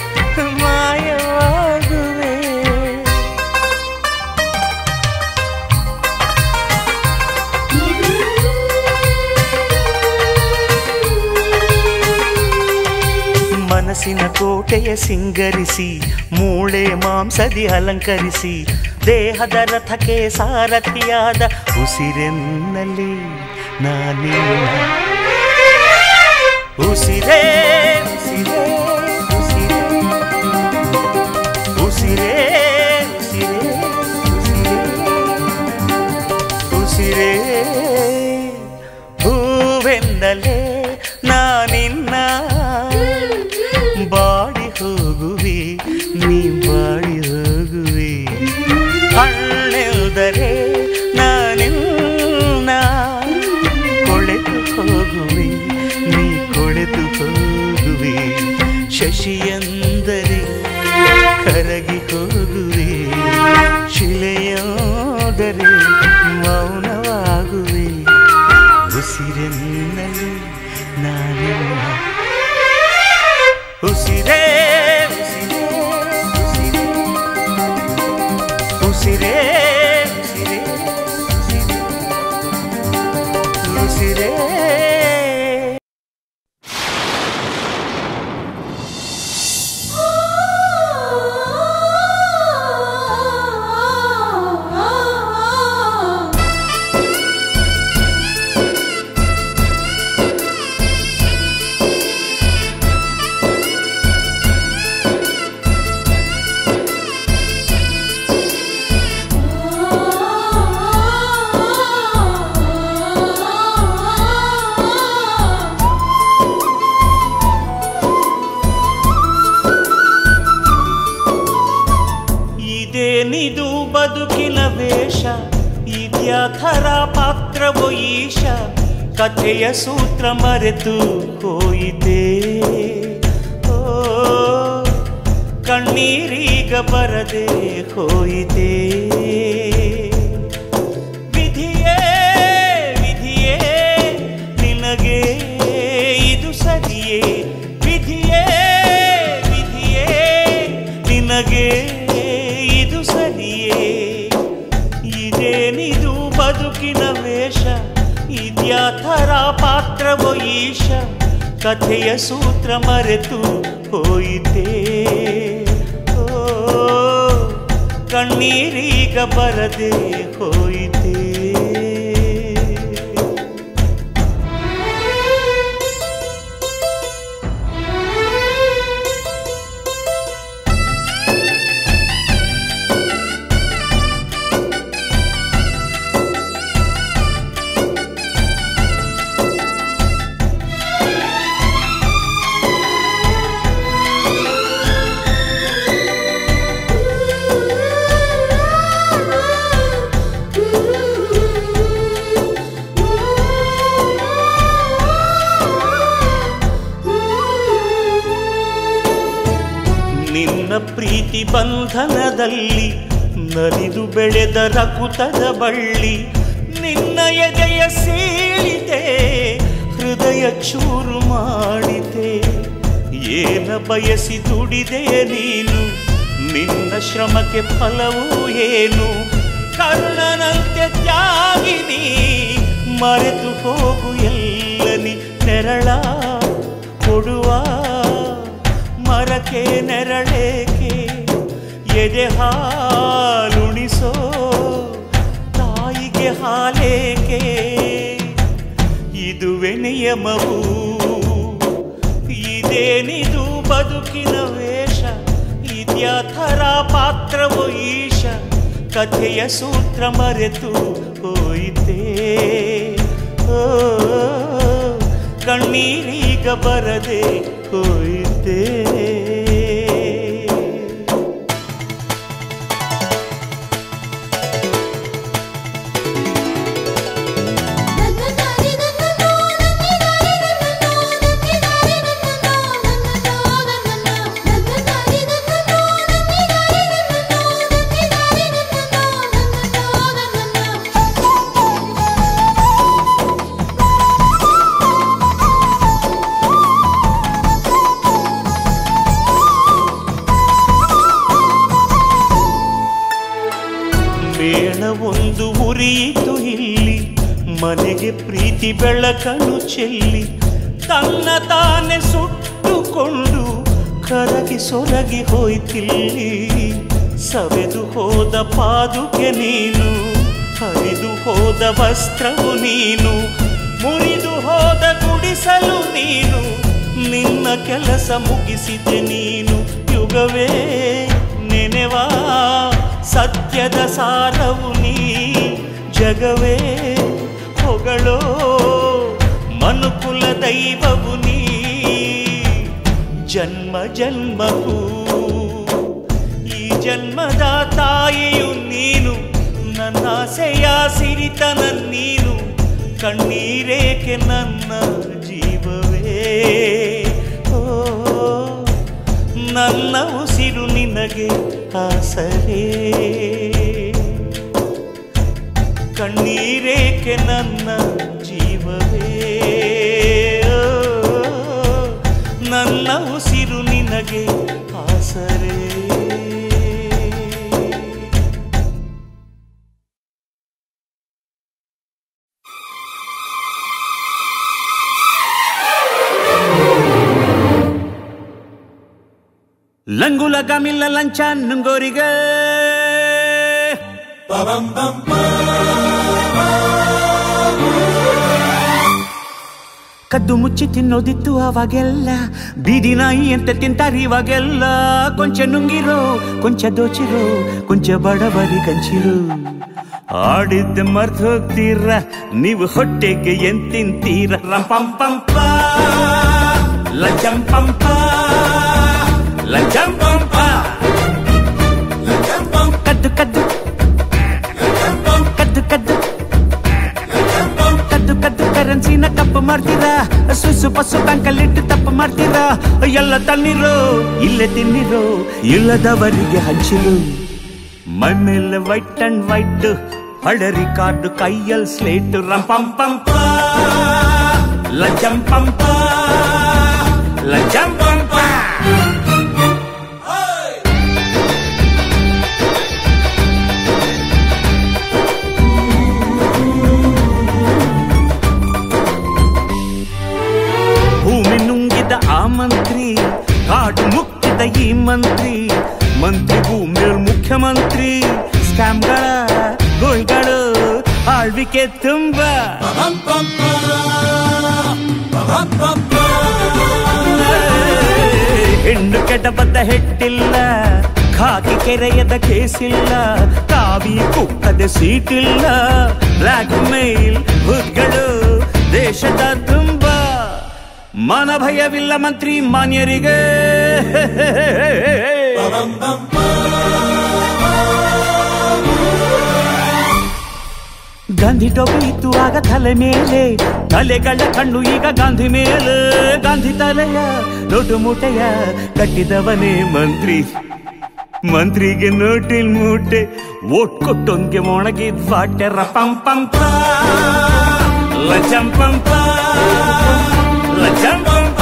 ಮಾಯವಾಗುವೆ ಮನಸ್ಸಿನ ಕೋಟೆಯ ಸಿಂಗರಿಸಿ ಮೂಳೆ ಮಾಂಸದಿ ಅಲಂಕರಿಸಿ ದೇಹದ ರಥಕ್ಕೆ ಸಾರಥಿಯಾದ ಉಸಿರೆನ್ನಲಿ ನಾನಿನ್ನ ಉಸಿರೇ ಉಸಿರೇ ಉಸಿರೇ ಉಸಿರೇ ಉಸಿರೇ ಉಸಿರೇ ಹೂವೆಂದಲೇ ನಾನಿನ್ನ ಬಾಡಿ ಹೋಗುವೆ ನೀ ಬಾಡಿ ಹೋಗುವೆ ಹಣ್ಣೆಲ್ದರೆ ನಾನಿನ್ನ ಕೊಳೆತು ಹೋಗುವೆ ನೀ ಕೊಳೆತು ಹೋಗುವೆ ಶಶಿಯಂದರೆ ಕರಗಿ ಹೋಗುವೆ ಶಿಲೆಯಾದರೆ ಮೌನವಾಗುವೆ ಉಸಿರೆನ್ನಲು ನಾನಿನ್ನ ಉಸಿರೇ ಉಸಿರೇ ಉಸಿರೇ ಉಸಿರೇ ಉಸಿರೇ ಉಸಿರೇ ಇದೇನಿದು ಬದುಕಿನ ವೇಷ ಇದ್ಯಾಥರ ಪಾತ್ರವೋ ಈಶ ಕಥೆಯ ಸೂತ್ರ ಮರೆತು ಹೋಯಿತೆ ಓ ಕಣ್ಣೀರೀಗ ಬರದೆ ಹೋಯಿತೆ ವಿಧಿಯೇ ವಿಧಿಯೇ ನಿನಗೆ ಇದು ಸರಿಯೇ ವಿಧಿಯೇ ವಿಧಿಯೇ ನಿನಗೆ ಇದು ಸರಿಯೇ ಇದೇನಿದು ಬದುಕಿನ ವೇಷ ಇದ್ಯಾಥರ ಪಾತ್ರವೋ ಈಶ ಕಥೆಯ ಸೂತ್ರ ಮರೆತು ಹೋಯಿತೆ ಓ ಕಣ್ಣೀರೀಗ ಬರದೆ ಹೋಯಿತೆ ನಿನ್ನ ಪ್ರೀತಿ ಬಂಧನದಲ್ಲಿ ನಲಿದು ಬೆಳೆದ ರಕುತದ ಬಳ್ಳಿ ನಿನ್ನ ಎದೆಯ ಸೀಳಿದೆ ಹೃದಯ ಚೂರು ಮಾಡಿದೆ ಏನ ಬಯಸಿ ದುಡಿದೆ ನೀನು ನಿನ್ನ ಶ್ರಮಕ್ಕೆ ಫಲವೂ ಏನು ಕರ್ಣನಂತೆ ತ್ಯಾಗಿನಿ ಮರೆತು ಹೋಗು ಎಲ್ಲನಿ ನೆರಳ ಕೊಡುವ ಮರಕ್ಕೆ ನೆರಳೇಕೆ ಎದೆ ಹಾಲುಣಿಸೋ ತಾಯಿಗೆ ಹಾಲೇಕೆ ಇದುವೆ ನಿಯಮವು ಇದೇನಿದು ಬದುಕಿನ ವೇಷ ಇದ್ಯಾಥರ ಪಾತ್ರವೋ ಈಶ ಕಥೆಯ ಸೂತ್ರ ಮರೆತು ಹೋಯಿತೆ ಓ ಕಣ್ಣೀರೀಗ ಬರದೆ ಹೋಯಿತೆ ಮೇಣ ಒಂದು ಉರಿಯಿತು ಇಲ್ಲಿ ಮನೆಗೆ ಪ್ರೀತಿ ಬೆಳಕನ್ನು ಚೆಲ್ಲಿ ತನ್ನ ತಾನೆ ಸುಟ್ಟುಕೊಂಡು ಕರಗಿ ಸೊರಗಿ ಹೋಯ್ತಿಲ್ಲಿ ಸವೆದು ಹೋದ ಪಾದುಕೆ ನೀನು ಹರಿದು ಹೋದ ವಸ್ತ್ರವು ನೀನು ಮುರಿದು ಹೋದ ಗುಡಿಸಲು ನೀನು ನಿನ್ನ ಕೆಲಸ ಮುಗಿಸಿದೆ ನೀನು ಯುಗವೇ ನೆನೆವಾ ಸತ್ಯದ ಸಾರವು ನೀ ಜಗವೇ ಹೊಗಳೋ ಮನುಕುಲ ದೈವವು ನೀ ಜನ್ಮ ಜನ್ಮಕ್ಕೂ ಈ ಜನ್ಮದ ತಾಯಿಯು ನೀನು ನನ್ನ ಆಸೆಯ ಸಿರಿತನ ನೀನು ಕಣ್ಣೀರೇಕೆ ನನ್ನ ಜೀವವೇ ಓ ನನ್ನ ಉಸಿರು ನಿನಗೆ ಆಸರೇ ಕಣ್ಣೀರೇಕೆ ನನ್ನ ಜೀವವೇ ಓ, ನನ್ನ ಉಸಿರು ನಿನಗೆ ಆಸರೇ ಲಂಗುಲ ಗಮಿಲ್ಲ ಲಂಚ ನುಂಗೋರಿಗೆ ಕದ್ದು ಮುಚ್ಚಿ ತಿನ್ನೋದಿತ್ತು ಅವಾಗೆಲ್ಲ ಬೀದಿ ನಾಯಿ ಅಂತ ತಿಂತಾರಿ ಇವಾಗೆಲ್ಲ ಕೊಂಚ ನುಂಗಿರೋ ಕೊಂಚ ದೋಚಿರೋ ಕೊಂಚ ಬಡವರಿ ಕಂಚಿರೋ ಆಡಿದ್ದ ಮರ್ತು ಹೋಗ್ತೀರ ನೀವು ಹೊಟ್ಟೆಗೆ ಏನ್ ತಿಂತೀರ ರಂಪಂ ಪಂಪ ಲಂಚಂ ಪಂಪ ಲಂಚಂ ಪಂಪ ಕದ್ದು ಕದ್ದು ಕದ್ದು ಕದ್ದು ಕದ್ದು ಕದ್ದು ಕರೆನ್ಸಿನ ಕಪ್ಪು ಮಾಡ್ತೀರಾ ಸುಸು ಪಸು ಬ್ಯಾಂಕಲ್ಲಿಟ್ಟು ತಪ್ಪು ಮಾಡ್ತೀರಾ ಎಲ್ಲ ತನ್ನಿರೋ ಇಲ್ಲೇ ತಿನ್ನಿರೋ ಇಲ್ಲದವರಿಗೆ ಹಂಚಿರು ಮೈ ಮೇಲೆ ವೈಟ್ ಅಂಡ್ ವೈಟ್ ಹಳರಿ ಕಾರ್ಡು ಕೈಯಲ್ಲಿ ಸ್ಲೇಟ್ ರಂಪಂ ಪಂಪ ಲಂಚಂ ಪಂಪ ಲಂಚಂ ಪಂಪ ಭೂಮಿ ನುಂಗಿದ ಆ ಮಂತ್ರಿ ಕಾಡು ಮುಕ್ತಿದ ಈ ಮಂತ್ರಿ ಮಂತ್ರಿ ಭೂಮಿಯ ಮುಖ್ಯಮಂತ್ರಿ ಸ್ಕ್ಯಾಮ್ಗಳ ಗೋಳ್ಗಳು ಆಳ್ವಿಕೆ ತುಂಬಾ ಹೆಣ್ಣು ಕೆಡಬದ್ದ ಹೆಟ್ಟಿಲ್ಲ ಖಾಕಿ ಕೆರೆಯದ ಕೇಸಿಲ್ಲ ಕಾವಿ ಕುಕ್ಕದ ಸೀಟಿಲ್ಲ ಬ್ಲಾಕ್ ಮೇಲ್ ಹುದ್ಗಳು ದೇಶದ ತುಂಬ ಮನ ಭಯವಿಲ್ಲ ಮಂತ್ರಿ ಮಾನ್ಯರಿಗೆ ಗಾಂಧಿ ಟೋಪಿ ಇತ್ತು ಆಗ ತಲೆ ಮೇಲೆ ತಲೆಗಳ ಕಣ್ಣು ಈಗ ಗಾಂಧಿ ಮೇಲೆ ಗಾಂಧಿ ತಲೆಯ ನೋಟು ಮೂಟೆಯ ಕಟ್ಟಿದವನೇ ಮಂತ್ರಿ ಮಂತ್ರಿಗೆ ನೋಟಿಲ್ ಮೂಟೆ ಓಟ್ ಕೊಟ್ಟೊಂದ್ಗೆ ಮೊಣಗಿದ್ ವಾಟೆ ರಪಂ ಪಂಪ ಲಜಂ ಪಂಪ ಲಜಂ ಪಂಪ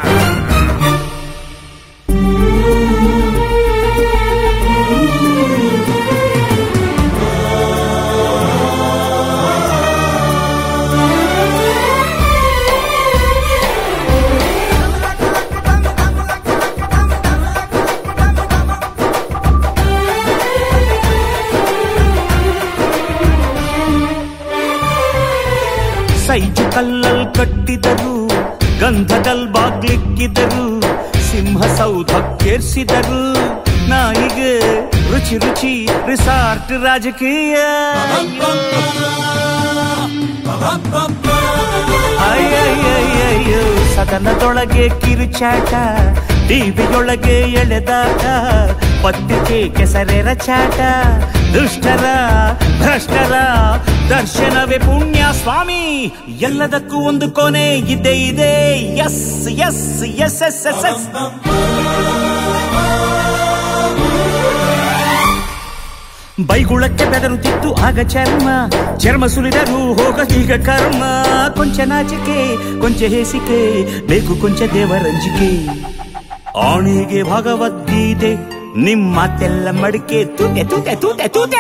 ಸೈಜು ಕಲ್ಲಲ್ ಕಟ್ಟಿದರು ಗಂಧದಲ್ ಬಾಗ್ಲಿಕ್ಕಿದರು ಸಿಂಹ ಸೌಧಕ್ಕೇರ್ಸಿದರು ನಾಯಿಗೆ ರುಚಿ ರುಚಿ ರಿಸಾರ್ಟ್ ರಾಜಕೀಯ ಅಯ್ಯಯ್ಯಯ್ಯಯ್ಯೋ ಸದನದೊಳಗೆ ಕಿರುಚಾಟ ಟಿವಿಯೊಳಗೆ ಎಳೆದಾಟ ಪತ್ರಿಕೆ ಕೆಸರೆರ ಚಾಟ ದುಷ್ಟರ ಭ್ರಷ್ಟರ ದರ್ಶನವೇ ಪುಣ್ಯ ಸ್ವಾಮಿ ಎಲ್ಲದಕ್ಕೂ ಒಂದು ಕೊನೆ ಇದ್ದೇ ಇದೆ ಎಸ್ ಎಸ್ ಎಸ್ ಎಸ್ ಎಸ್ ಎಸ್ ಬೈಗುಳಕ್ಕೆ ಬೆದರುತ್ತಿತ್ತು ಆಗ ಚರ್ಮ ಚರ್ಮ ಸುಲಿದರು ಹೋಗ ಈಗ ಕರ್ಮ ಕೊಂಚ ನಾಚಿಕೆ ಕೊಂಚ ಹೇಸಿಕೆ ಬೇಕು ಕೊಂಚ ದೇವರಂಜಿಕೆ ಆಣೆಗೆ ಭಗವದ್ಗೀತೆ ನಿಮ್ಮ ಮಾತೆಲ್ಲ ಮಡಿಕೆ ತೂತೆ ತೂತೆ ತೂತೆ ತೂತೆ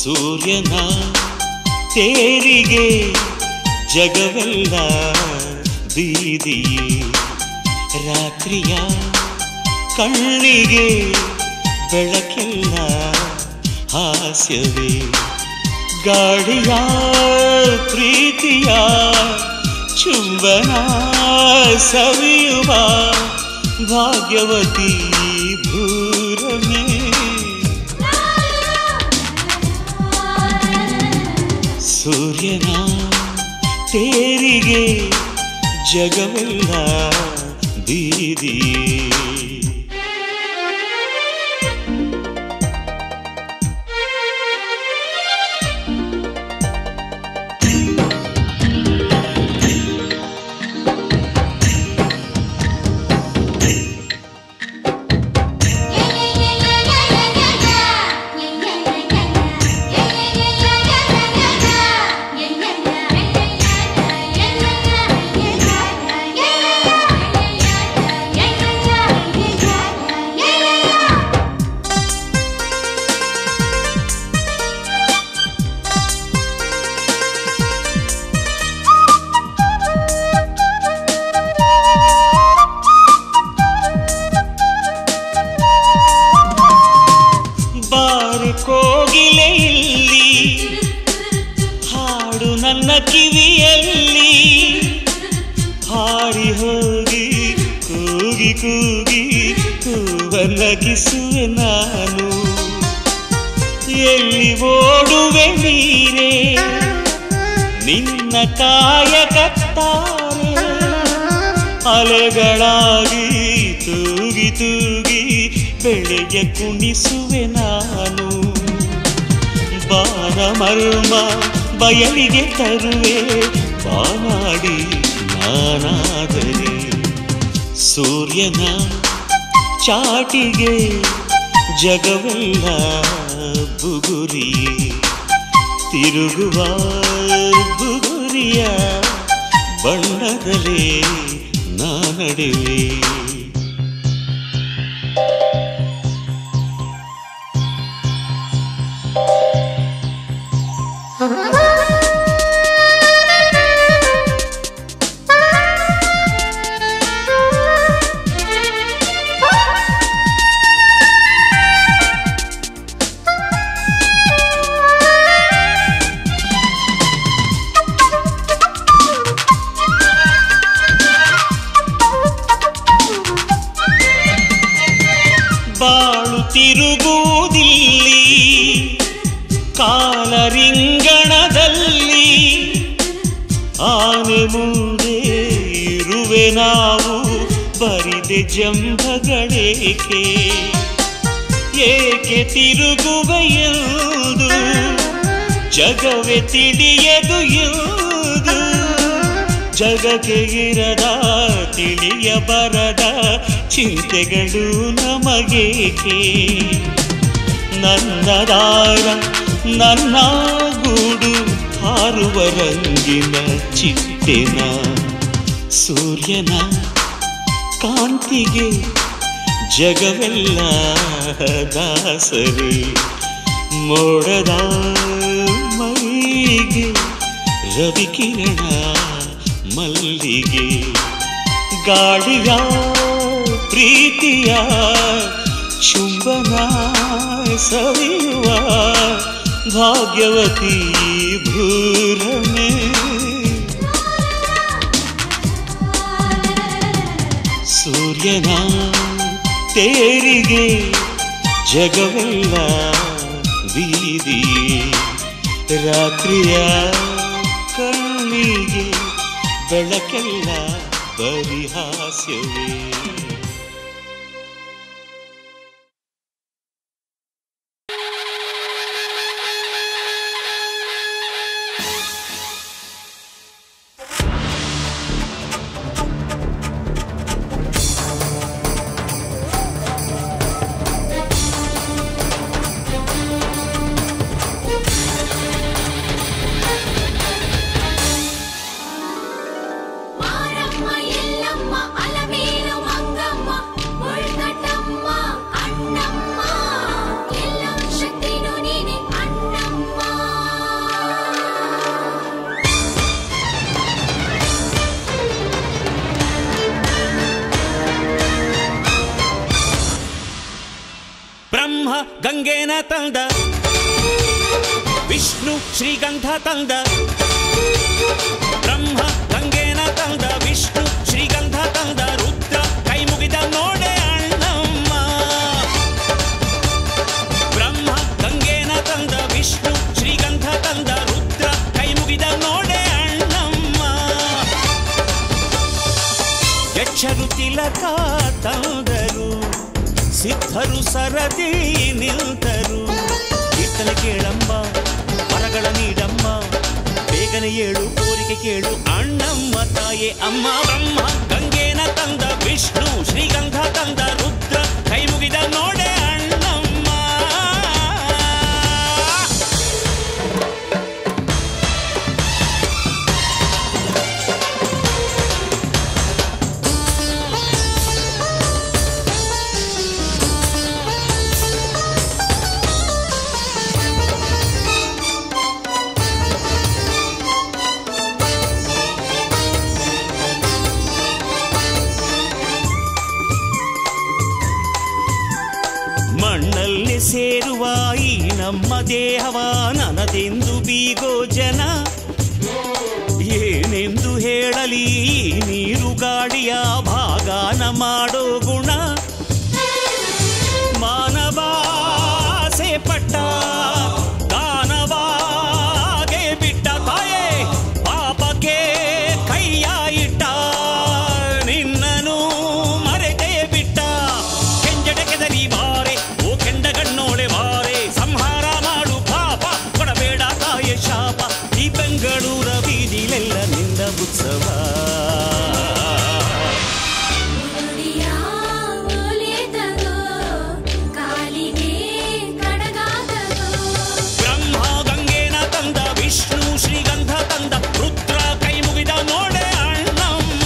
ಸೂರ್ಯನ ತೇರಿಗೆ ಜಗವೆಲ್ಲ ಬೀದಿಯೇ ರಾತ್ರಿಯ ಕಣ್ಣಿಗೆ ಬೆಳಕೆಲ್ಲ ಹಾಸ್ಯವೇ ಗಾಡಿಯ ಪ್ರೀತಿಯ ಚುಂಬನ ಸವಿಯುವ ಭಾಗ್ಯವತಿ ಭೂರಮೇ ಸೂರ್ಯನ ತೇರಿಗೆ ಜಗವೆಲ್ಲ ಬೀದಿಯೇ ಬಾರು ಕೋಗಿಲೆ ಇಲ್ಲಿ ಹಾಡು ನನ್ನ ಕಿವಿಯಲ್ಲಿ ಹಾರಿ ಹೋಗಿ ಕೂಗಿ ಕೂಗಿ ಕೂವಲ್ಲಗಿಸುವೆ ನಾನು ಎಲ್ಲಿ ಓಡುವೆ ನೀರೇ ನಿನ್ನ ಕಾಯಕತ್ತಾರೆ ಅಲೆಗಳಾಗಿ ತೂಗಿ ತೂಗಿ ಬೆಳೆಯ ಕುಣಿಸುವೆ ನಾನು ಬಾನ ಮರ್ಮ ಬಯಲಿಗೆ ತರುವೆ ಬಾನಾಡಿ ನಾನಾದರೆ ಸೂರ್ಯನ ಚಾಟಿಗೆ ಜಗವೆಲ್ಲ ಬುಗುರಿಯೇ ತಿರುಗುವ ಬುಗುರಿಯ ಬಣ್ಣದಲೇ ನಾನಡುವೆ ಬಾಳು ತಿರುಗುವುದಿಲ್ಲಿ ಕಾಲರಿಂಗಣದಲ್ಲಿ ಆನೆ ಮುಂದೆ ಇರುವೆ ನಾವು ಬರಿದೆ ಜಂಭಗಳೇಕೆ ಏಕೆ ತಿರುಗುವೆ ಎಂದು ಜಗವೇ ತಿಳಿಯದು ಎಂದು ಜಗಕ್ಕೆ ಇರದ ತಿಳಿಯ ಬರದ ಚಿಂತೆಗಳು ನಮಗೇಕೆ ನನ್ನ ದಾರ ನನ್ನ ಗೂಡು ಹಾರುವ ರಂಗಿನ ಚಿಟ್ಟೆನ ಸೂರ್ಯನ ಕಾಂತಿಗೆ ಜಗವೆಲ್ಲ ದಾಸರೇ ಮೋಡದ ಮೈಗೆ ರವಿಕಿರಣ ಮಲ್ಲಿಗೆ ಗಾಳಿಯ ಪ್ರೀತಿಯ ಚುಂಬನ ಸವಿಯುವ ಭಾಗ್ಯವತಿ ಭೂರಮೆ ಸೂರ್ಯನ ತೇರಿಗೆ ಜಗವೆಲ್ಲ ಬೀದಿಯೇ ರಾತ್ರಿಯ ಕಣ್ಣಿಗೆ ಬೆಳಕೆಲ್ಲ ಬರಿಹಾಸ್ಯವೇ ಮಾರಮ್ಮ ಎಲ್ಲಮ್ಮ ಅಲಮೇಲು ಮಂಗ ತಂದ ವಿಷ್ಣು ಶ್ರೀಗಂಧ ತಂದ ಬ್ರಹ್ಮ ಗಂಗೇನ ತಂದ ವಿಷ್ಣು ಶ್ರೀಗಂಧ ತಂದ ರುದ್ರ ಕೈ ಮುಗಿದ ನೋಡೆ ಅಣ್ಣಮ್ಮ ಬ್ರಹ್ಮ ಗಂಗೇನ ತಂದ ವಿಷ್ಣು ಶ್ರೀಗಂಧ ತಂದ ರುದ್ರ ಕೈ ಮುಗಿದ ನೋಡೆ ಅಣ್ಣಮ್ಮ ಯಕ್ಷರು ತಿಲಕ ತಂದರು ಸಿದ್ಧರು ಸರದಿ ನಿಲ್ತರು ಕೀರ್ತನೆ ಕೇಳಮ್ಮ ವರಗಳ ನೀಡಮ್ಮ ಬೇಗನೆ ಏಳು ಕೋರಿಕೆ ಕೇಳು ಅಣ್ಣಮ್ಮ ತಾಯೇ ಅಮ್ಮ ಬ್ರಹ್ಮ ಗಂಗೇನ ತಂದ ವಿಷ್ಣು ಶ್ರೀಗಂಧ ತಂದ ರುದ್ರ ಕೈ ಮುಗಿದ ನೋಡೆ ಅಣ್ಣಮ್ಮ ಮಣ್ಣಲ್ಲಿ ಸೇರುವ ಈ ನಮ್ಮ ದೇಹವ ನನದೆಂದು ಬೀಗೋ ಜನ ಏನೆಂದು ಹೇಳಲಿ ಈ ನೀರು ಗಾಡಿಯ ಭಾಗಾನ ಮಾಡೋ ಗುಣ ಮಾನವಾಸೆ ಪಟ್ಟ ದಾನವಾಗೆ ಬಿಟ್ಟ ತಾಯೇ ಪಾಪಕ್ಕೆ ಕೈಯ ಇಟ್ಟ ನಿನ್ನನು ಮರೆತೇ ಬಿಟ್ಟ ಕೆಂಜಡೆ ಕೆದರಿ ಬಾರೆ ಓ ಕೆಂಡ ಗಣ್ಣೋಳೆ ಬಾರೆ ಸಂಹಾರ ಮಾಡು ಪಾಪ ಕೊಡಬೇಡ ತಾಯ ಶಾಪ ಈ ಬೆಂಗಳೂರ ಬೀದಿಲೆಲ್ಲ ನಿಂದ ಉತ್ಸವ ನುಡಿಯ ಒಲಿತದೋ, ಕಾಲಿಗೆ ಕಡಗಾದದೋ. ಬ್ರಹ್ಮ ಗಂಗೇನ ತಂದ ವಿಷ್ಣು ಶ್ರೀಗಂಧ ತಂದ ರುದ್ರ ಕೈ ಮುಗಿದ ನೋಡೆ ಅಣ್ಣಮ್ಮ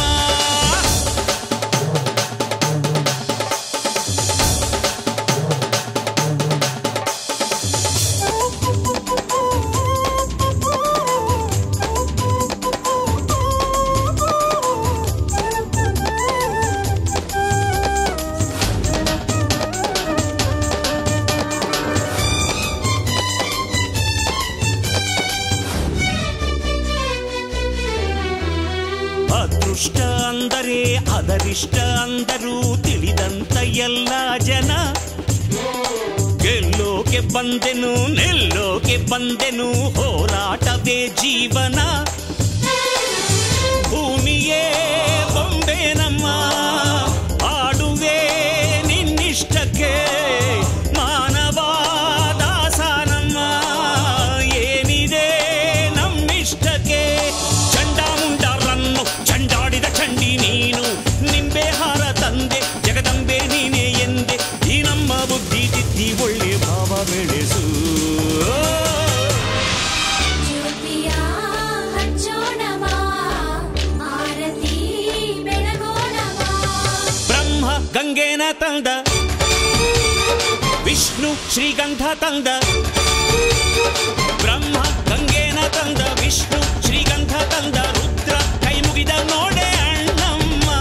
ಅದೃಷ್ಟ ಅಂದರೆ ಅದರಿಷ್ಟ ಅಂದರು ತಿಳಿದಂತ ಎಲ್ಲ ಜನ ಗೆಲ್ಲೋಕೆ ಬಂದೆನು ನಿಲ್ಲೋಕೆ ಬಂದೆನು ಹೋರಾಟವೇ ಜೀವನ ಭೂಮಿಯೇ ಬೊಂಬೆ ನಮ್ಮ ಆಡುವೆ ನಿನ್ನಿಷ್ಟಕ್ಕೆ ಮಾನವ ದಾಸ ನಮ್ಮ ಏನಿದೆ ನಮ್ಮಿಷ್ಟಕ್ಕೆ ಚಂಡಾಮುಂಡರನ್ನು ಚಂಡಾಡಿದ ಚಂಡಿ ನೀನು ನಿಂಬೆ ಹಾರ ತಂದೆ ಜಗದಂಬೆ ನೀನೆ ಎಂದೆ ಈ ನಮ್ಮ ಬುದ್ಧಿ ತಿದ್ದಿ ಒಳ್ಳೆ ಭಾವ ಬೆಳೆಸು ಜ್ಯೋತಿಯ ಹಚ್ಚೋಣವಾ, ಆರತಿ ಬೆಳಗೋಣವಾ. ಬ್ರಹ್ಮ ಗಂಗೇನ ತಂದ ವಿಷ್ಣು ಶ್ರೀಗಂಧ ತಂದ ಬ್ರಹ್ಮ ಗಂಗೇನ ತಂದ ವಿಷ್ಣು ಶ್ರೀಗಂಧ ತಂದ ರುದ್ರ ಕೈ ಮುಗಿದ ನೋಡೆ ಅಣ್ಣಮ್ಮ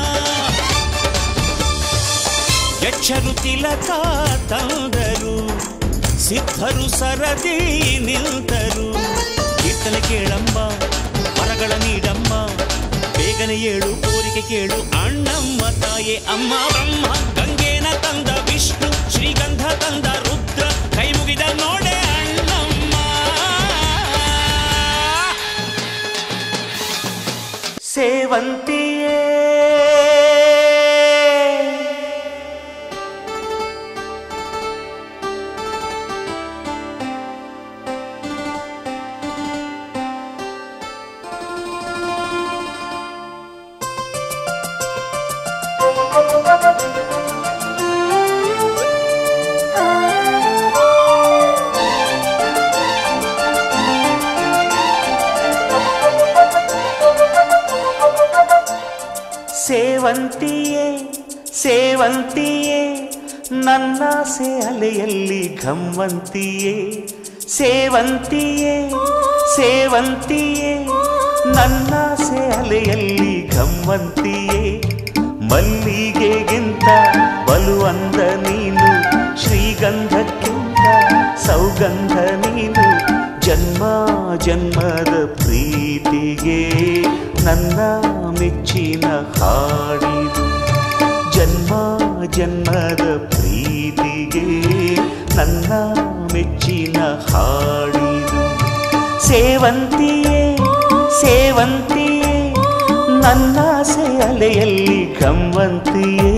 ಯಕ್ಷರು ತಿಲಕ ತಂದರು ಸಿದ್ಧರು ಸರದಿ ನಿಲ್ತರು ಕೀರ್ತನೆ ಕೇಳಮ್ಮ ವರಗಳ ನೀಡಮ್ಮ ಬೇಗನೆ ಏಳು ಕೋರಿಕೆ ಕೇಳು ಅಣ್ಣಮ್ಮ ತಾಯೇ ಅಮ್ಮ ಬ್ರಹ್ಮ ಗಂಗೇನ ತಂದ ವಿಷ್ಣು ಶ್ರೀಗಂಧ ತಂದ ರುದ್ರ ಕೈ ಮುಗಿದ ನೋಡೆ ಅಣ್ಣಮ್ಮ ಸೇವಂತಿಯೇ ಸೇವಂತಿಯೇ ಸೇವಂತಿಯೇ ನನ್ನಾಸೆ ಅಲೆಯಲ್ಲಿ ಘಮ್ಮಂತಿಯೇ ಸೇವಂತಿಯೇ ಸೇವಂತಿಯೇ ನನ್ನಾಸೆ ಅಲೆಯಲ್ಲಿ ಘಮ್ಮಂತಿಯೇ ಮಲ್ಲಿಗೆಗಿಂತ ಬಲು ಅಂದ ನೀನು ಶ್ರೀಗಂಧಕ್ಕಿಂತ ಸೌಗಂಧ ನೀನು ಜನ್ಮ ಜನ್ಮದ ಪ್ರೀತಿಗೆ ನನ್ನ ಮೆಚ್ಚಿನ ಹಾಡಿದು ಜನ್ಮ ಜನ್ಮದ ಪ್ರೀತಿಗೆ ನನ್ನ ಮೆಚ್ಚಿನ ಹಾಡಿದು ಸೇವಂತಿಯೇ ಸೇವಂತಿಯೇ ನನ್ನಾಸೆ ಅಲೆಯಲ್ಲಿ ಗಮ್ಮಂತಿಯೇ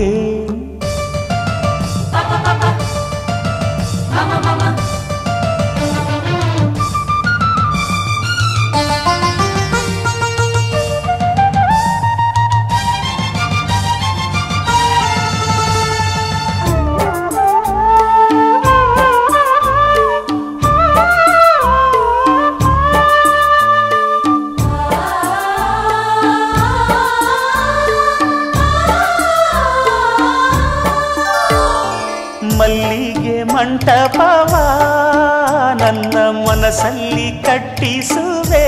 ಮಲ್ಲಿಗೆ ಮಂಟಪವ ನನ್ನ ಮನಸ್ಸಲ್ಲಿ ಕಟ್ಟಿಸುವೆ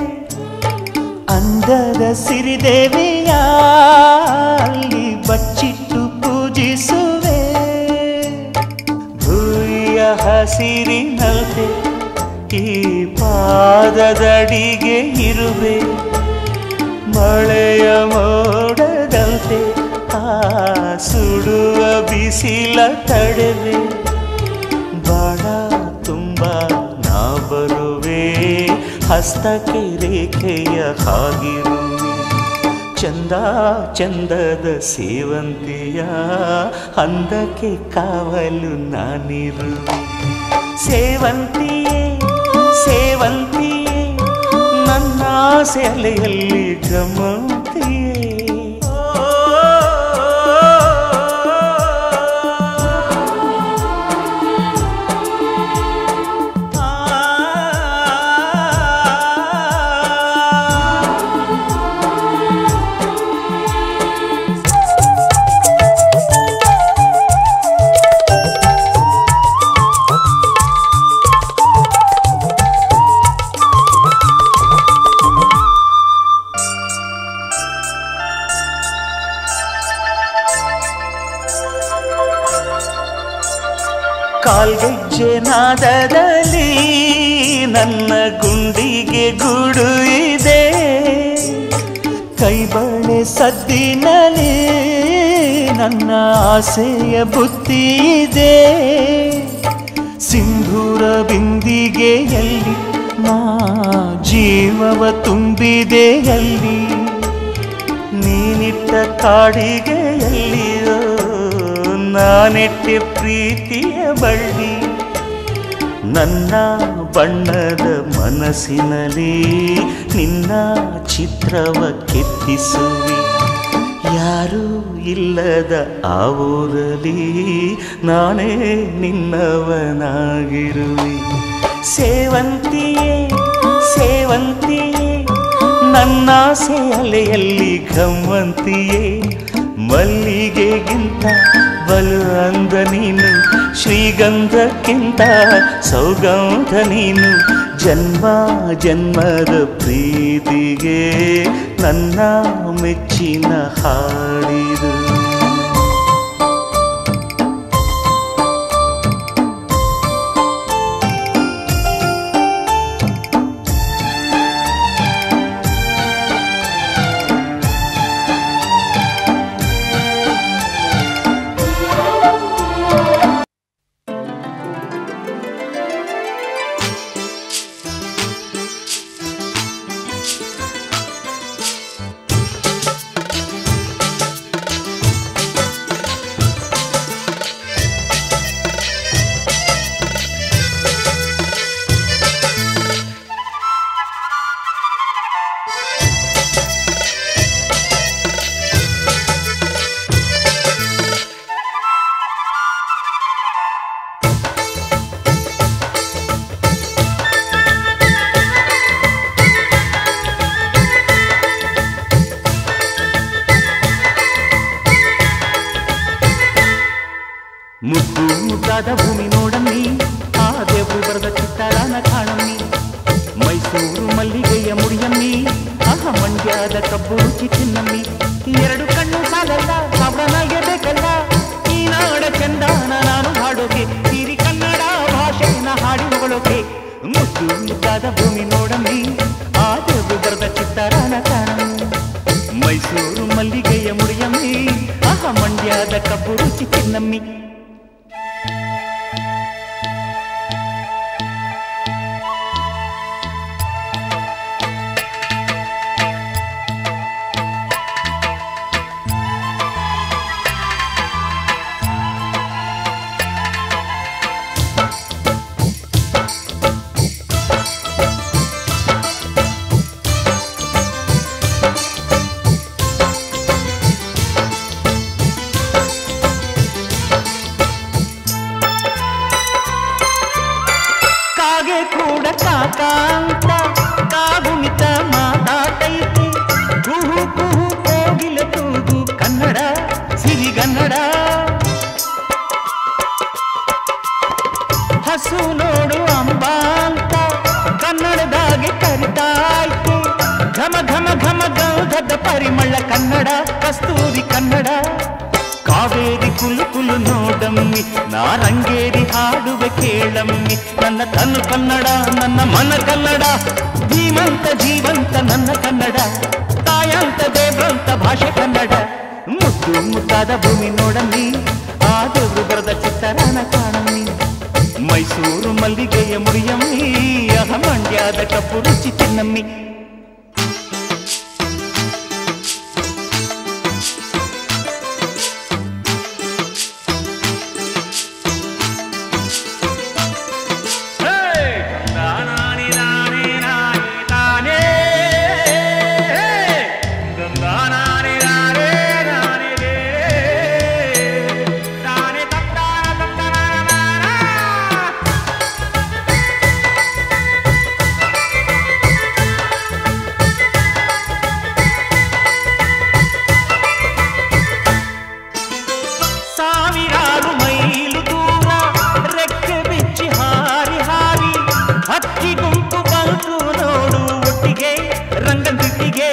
ಅಂದದ ಸಿರಿದೇವಿಯ ಅಲ್ಲಿ ಬಚ್ಚಿಟ್ಟು ಪೂಜಿಸುವೆ ಭೂಯ ಹಸಿರಿನಲ್ತೆ ಈ ಪಾದದಡಿಗೆ ಇರುವೆ ಮಳೆಯ ಮೋಡದಂತೆ ಆ ಸುಡುವ ಬಿಸಿಲ ತಡೆವೆ ಬಾಣ ತುಂಬ ನಾ ಬರುವೆ ಹಸ್ತಕ್ಕೆ ರೇಖೆಯ ಹಾಗಿರುವೆ ಚಂದ ಚಂದದ ಸೇವಂತಿಯ ಅಂದಕ್ಕೆ ಕಾವಲು ನಾನಿರುವೆ ಸೇವಂತಿಯೇ ಸೇವಂತಿಯೇ ನನ್ನ ಸೆಲೆಯಲ್ಲಿ ಗಮಂತಿಯೇ ಕಾಲ್ಗೆಜ್ಜೆ ನಾದದಲ್ಲಿ ನನ್ನ ಗುಂಡಿಗೆ ಗುಡು ಇದೆ ಕೈಬಳೆ ಸದ್ದಿನಲ್ಲಿ ನನ್ನ ಆಸೆಯ ಬುತ್ತಿ ಇದೆ ಸಿಂಧೂರ ಬಿಂದಿಗೆಯಲ್ಲಿ ನಾ ಜೀವವ ತುಂಬಿದೆಯಲ್ಲಿ ನೀನಿಟ್ಟ ಕಾಡಿಗೆಯಲ್ಲಿಯೋ ನಾನೆಟ್ಟೆ ಪ್ರೀತಿಯ ಬಳ್ಳಿ ನನ್ನ ಬಣ್ಣದ ಮನಸ್ಸಿನಲ್ಲಿ ನಿನ್ನ ಚಿತ್ರವ ಕೆತ್ತಿಸುವಿ ಯಾರೂ ಇಲ್ಲದ ಆ ಊರಲ್ಲಿ ನಾನೇ ನಿನ್ನವನಾಗಿರುವೆ ಸೇವಂತಿಯೇ ಸೇವಂತಿಯೇ ನನ್ನ ಅಲೆಯಲ್ಲಿ ಗಮ್ಮಂತಿಯೇ ಮಲ್ಲಿಗೆಗಿಂತ ಬಲು ಅಂದ ನೀನು ಶ್ರೀಗಂಧಕ್ಕಿಂತ ಸೌಗಂಧ ನೀನು ಜನ್ಮ ಜನ್ಮದ ಪ್ರೀತಿಗೆ ನನ್ನ ಮೆಚ್ಚಿನ ಹಾಡಿದು ಮುದ್ದು ಮುದ್ದಾದ ಭೂಮಿ ನೋಡಮ್ಮಿ ಆ ದೇವ್ರು ಬರೆದ ಚಿತ್ತಾರಾನ ಕಾಣಮ್ಮಿ ಮೈಸೂರು ಮಲ್ಲಿಗೆಯ ಮುಡಿಯಮ್ಮಿ ಆಹ ಮಂಡ್ಯದ ಕಬ್ಬು ರುಚಿ ಚಿನ್ನಮ್ಮಿ ಎರಡು ಕಣ್ಣು ಸಾಲಲ್ಲ ಅವಳನಾಗೆ ಬೇಕಲ್ಲ ಈ ನಾಡ ಚಂದಾನ ನಾನು ಹಾಡೋಕೆ ಹಿರಿ ಕನ್ನಡ ಭಾಷೆನ ಹಾಡಿ ಮಾಡೋಕೆ ಮುದ್ದು ಮುದ್ದಾದ ಭೂಮಿ ನೋಡಮ್ಮಿ ಆ ದೇವ್ರು ಬರೆದ ಚಿತ್ತಾರಾನ ಕಾಣಮ್ಮಿ ಮೈಸೂರು ಮಲ್ಲಿಗೆಯ ಮುಡಿಯಮ್ಮಿ ಆಹ ಮಂಡ್ಯದ ಕಬ್ಬು ರುಚಿ ತಿನ್ನಮ್ಮಿ ಕಾಗೆ ಕೂಡ ಕಾಕಾಂತ ಕಾಗುಣಿತ ಮಾತಾಟೈತೆ ಕುಹು ಕುಹು ಕೋಗಿಲೆ ತೂಗು ಕನ್ನಡ ಸಿರಿಗನ್ನಡ ಹಸು ನೋಡು ಅಂಬ ಅಂತ ಕನ್ನಡದಾಗೆ ಕರಿತಾಯ್ತೆ ಘಮ ಘಮ ಘಮ ಗೌಧದ ಪರಿಮಳ ಕನ್ನಡ ಕಸ್ತೂರಿ ಕನ್ನಡ ಕಾವೇರಿ ಕುಲು ಕುಲು ನೋಡಮ್ಮಿ ನಾರಂಗೇರಿ ಹಾಡುವೆ ಕೇಳಮ್ಮಿ ನನ್ನ ತನು ಕನ್ನಡ ನನ್ನ ಮನ ಕನ್ನಡ ಧೀಮಂತ ಜೀವಂತ ನನ್ನ ಕನ್ನಡ ತಾಯಂತ ದೇವ್ರಂತ ಭಾಷೆ ಕನ್ನಡ ಮುದ್ದು ಮುದ್ದಾದ ಭೂಮಿ ನೋಡಮ್ಮಿ ಆ ದೇವ್ರು ಬರೆದ ಚಿತ್ತರಾನ ಕಾಣಮ್ಮಿ ಮೈಸೂರು ಮಲ್ಲಿಗೆಯ ಮುಡಿಯಮ್ಮಿ ಅಹ ಮಂಡ್ಯದ ಕಪ್ಪು ರುಚಿ ತಿನ್ನಮ್ಮಿ ಸಾವಿರಾರು ಮೈಲು ದೂರ ರೆಕ್ಕೆ ಬಿಚ್ಚಿ ಹಾರಿ ಹಾರಿ ಹಕ್ಕಿ ಗುಂಪು ಬಂತು ನೋಡು ಒಟ್ಟಿಗೆ ರಂಗಂತಿಟ್ಟಿಗೆ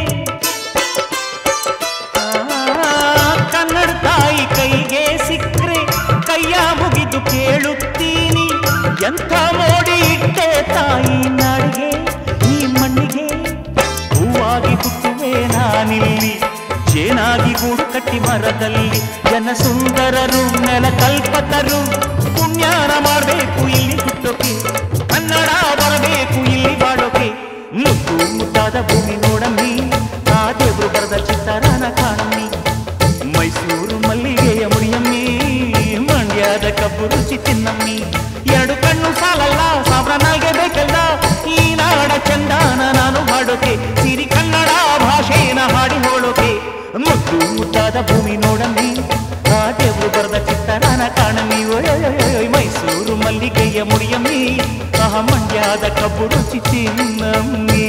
ಕನ್ನಡ ತಾಯಿ ಕೈಗೆ ಸಿಕ್ಕ್ರೆ ಕೈಯ ಮುಗಿದು ಕೇಳುತ್ತೀನಿ ಎಂಥ ಮೋಡಿ ಇಟ್ಟೆ ತಾಯಿ ನಾಡಿಗೆ ಈ ಮಣ್ಣಿಗೆ ಹೂವಾಗಿ ಹುಟ್ಟುವೆ ನಾನಿಲ್ಲಿ ಜೇನಾಗಿ ಗೂಡು ಕಟ್ಟಿ ಮರದಲ್ಲಿ ಜನ ಸುಂದರರು ನೆಲ ಕಲ್ಪತರು ಪುಣ್ಯಾನ ಮಾಡಬೇಕು ಇಲ್ಲಿ ಹುಟ್ಟೋಕೆ ಕನ್ನಡ ಬರಬೇಕು ಇಲ್ಲಿ ಬಾಳೋಕೆ ಮುದ್ದು ಮುದ್ದಾದ ಭೂಮಿ ನೋಡಮ್ಮಿ ಆ ದೇವ್ರು ಬರೆದ ಚಿತ್ತಾರಾನ ಕಾಣಮ್ಮಿ ಮೈಸೂರು ಮಲ್ಲಿಗೆಯ ಮುಡಿಯಮ್ಮಿ ಮಂಡ್ಯದ ಕಬ್ಬು ರುಚಿ ತಿನ್ನಮ್ಮಿ ಎರಡು ಕಣ್ಣು ಸಾಲಲ್ಲ ಸಾವಿರ ನಾಲ್ಗೆ ಬೇಕಲ್ಲ ಈ ನಾಡ ಚಂದಾನ ನಾನು ಹಾಡೋಕೆ ಸಿರಿ ಕನ್ನಡ ಭಾಷೆನ ಹಾಡಿ ಹೋಳೋಕೆ ಮುದ್ದು ಮುದ್ದಾದ ಭೂಮಿ ನೋಡಮ್ಮಿ ಆ ದೇವ್ರು ಬರೆದ ಚಿತ್ತರಾನ ಕಾಣಮ್ಮಿ ಓಯ್ ಮೈಸೂರು ಮಲ್ಲಿಗೆಯ ಮುಡಿಯಮ್ಮಿ ಆಹ ಮಂಡ್ಯದ ಕಬ್ಬು ರುಚಿ ತಿನ್ನಮ್ಮಿ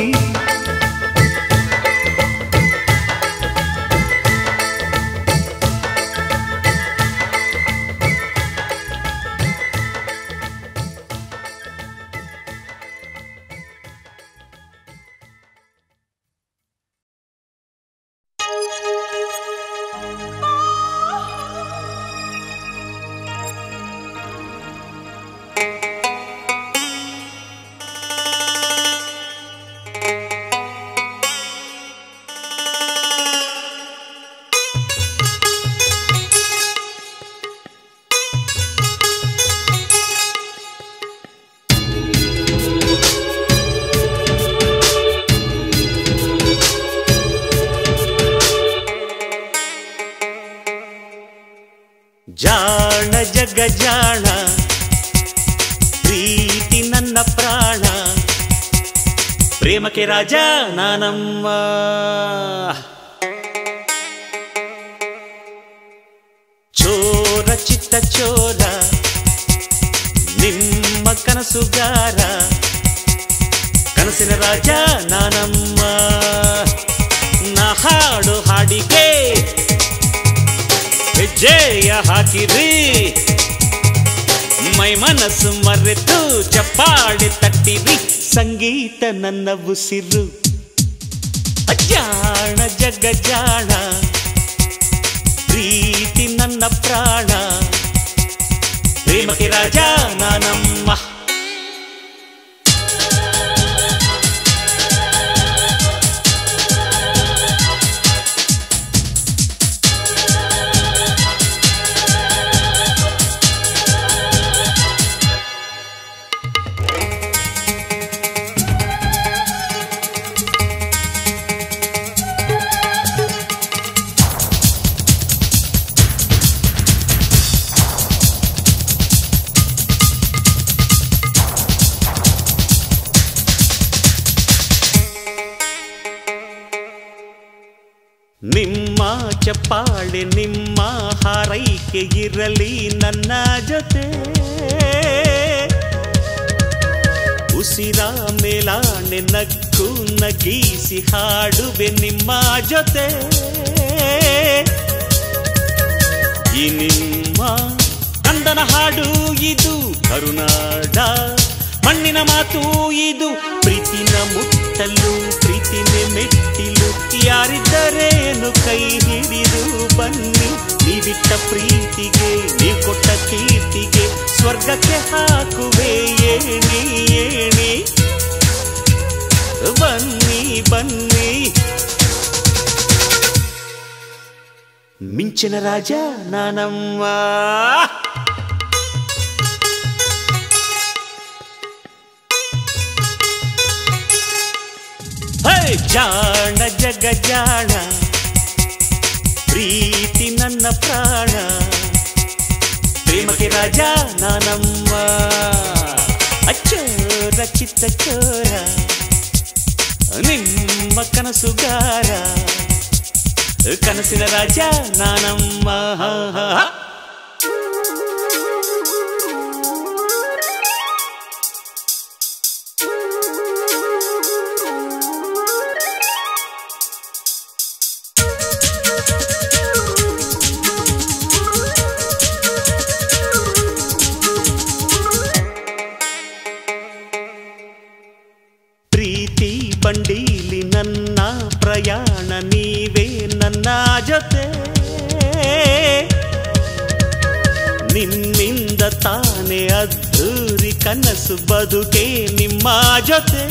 ಜಾಣ ಜಗ ಜಾಣ ಪ್ರೀತಿ ನನ್ನ ಪ್ರಾಣ ಪ್ರೇಮಕ್ಕೆ ರಾಜ ನಾನಮ್ಮ ಚೋರ ಚಿತ್ತ ಚೋರ ನಿಮ್ಮ ಕನಸುಗಾರ ಕನಸಿನ ರಾಜ ನಾನಮ್ಮ ನಾ ಹಾಡು ಹಾಡಿಗೆ ಹೆಜ್ಜೆಯ ಹಾಕಿರಿ ಮೈ ಮನಸ್ಸು ಮರೆತು ಚಪ್ಪಾಳೆ ತಟ್ಟಿರಿ ಸಂಗೀತ ನನ್ನ ಉಸಿರು ಜಾಣ ಜಗ ಜಾಣ ಪ್ರೀತಿ ನನ್ನ ಪ್ರಾಣ ಪ್ರೇಮಕ್ಕೆ ರಾಜ ನಾನಮ್ಮ ನಿಮ್ಮ ಚಪ್ಪಾಳೆ ನಿಮ್ಮ ಹಾರೈಕೆ ಇರಲಿ ನನ್ನ ಜೊತೆ ಉಸಿರ ಮೇಲಾಣೆ ನಕ್ಕು ನಗೀಸಿ ಹಾಡುವೆ ನಿಮ್ಮ ಜೊತೆ ಈ ನಿಮ್ಮ ಕಂದನ ಹಾಡು ಇದು ಕರುನಾಡ ಮಣ್ಣಿನ ಮಾತು ಇದು ಪ್ರೀತಿನ ಮುಟ್ಟಲು ಪ್ರೀತಿನ ಮೆಟ್ಟಿಲು ಯಾರಿದ್ದರೇನು ಕೈ ಹಿಡಿದು ಬನ್ನಿ ನೀವಿಟ್ಟ ಪ್ರೀತಿಗೆ ನೀವು ಕೊಟ್ಟ ಕೀರ್ತಿಗೆ ಸ್ವರ್ಗಕ್ಕೆ ಹಾಕುವೆ ಏಣಿ ಏಣಿ ಬನ್ನಿ ಬನ್ನಿ ಮಿಂಚಿನ ರಾಜ ನಾನಮ್ಮ ಹೇ ಜಾಣ ಜಗ ಜಾಣ ಪ್ರೀತಿ ನನ್ನ ಪ್ರಾಣ ಪ್ರೇಮಕ್ಕೆ ರಾಜ ನಾನಮ್ಮ ಅಚ್ಚೋರ ಚಿತ್ತ ಚೋರ ನಿಮ್ಮ ಕನಸುಗಾರ ಕನಸಿನ ರಾಜ ನಾನಮ್ಮ ಪ್ರೀತಿ ಬಂಡೀಲಿ ನನ್ನ ಪ್ರಯಾಣ ನೀವೇ ನನ್ನ ಜೊತೆ ನಿಮ್ಮಿಂದ ತಾನೇ ಅದ್ದೂರಿ ಕನಸು ಬದುಕೆ ನಿಮ್ಮ ಜೊತೆ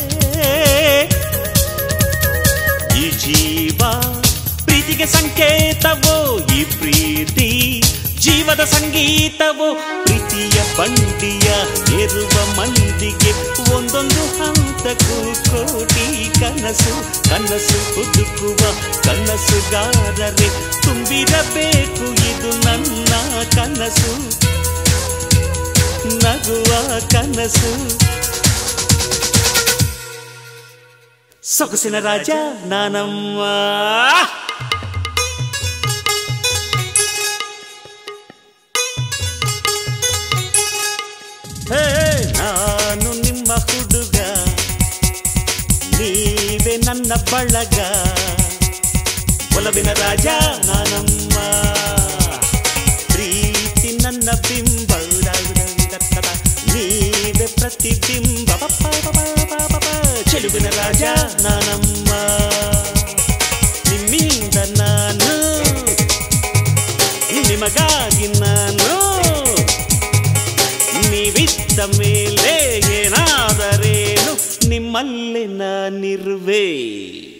ಈ ಜೀವ ಪ್ರೀತಿಗೆ ಸಂಕೇತವೋ ಈ ಪ್ರೀತಿ ಜೀವದ ಸಂಗೀತವೋ ಪ್ರೀತಿಯ ಬಂಡಿಯ ಏರುವ ಮಂದಿಗೆ ಒಂದೊಂದು ಹಂತಕ್ಕೂ ಕೋಟಿ ಕನಸು ಕನಸು ಹುಡುಕುವ ಕನಸುಗಾರರೇ ತುಂಬಿರಬೇಕು ಇದು ನನ್ನ ಕನಸು ನಗುವ ಕನಸು ಸೊಗಸಿನ ರಾಜ ನಾನಮ್ಮ ಹೇ ನಾನು ನಿಮ್ಮ ಹುಡುಗ ನೀವೇ ನನ್ನ ಬಳಗ ಒಲವಿನ ರಾಜ ನಾನಮ್ಮ ಪ್ರೀತಿ ನನ್ನ ಬಿಂಬ ನೀವೇ ಪ್ರತಿಬಿಂಬ ಪಪ್ಪ ಪಪ ಪಪ ಪಪ. ಚೆಲುವಿನ ರಾಜ ನಾನಮ್ಮ ನಿಮ್ಮಿಂದ ನಾನು ನಿಮಗಾಗಿ ನಾನು ನೀವಿದ್ದ ಮೇಲೆ ಏನಾದರೇನು ನಿಮ್ಮಲ್ಲಿ ನಾನಿರುವೆ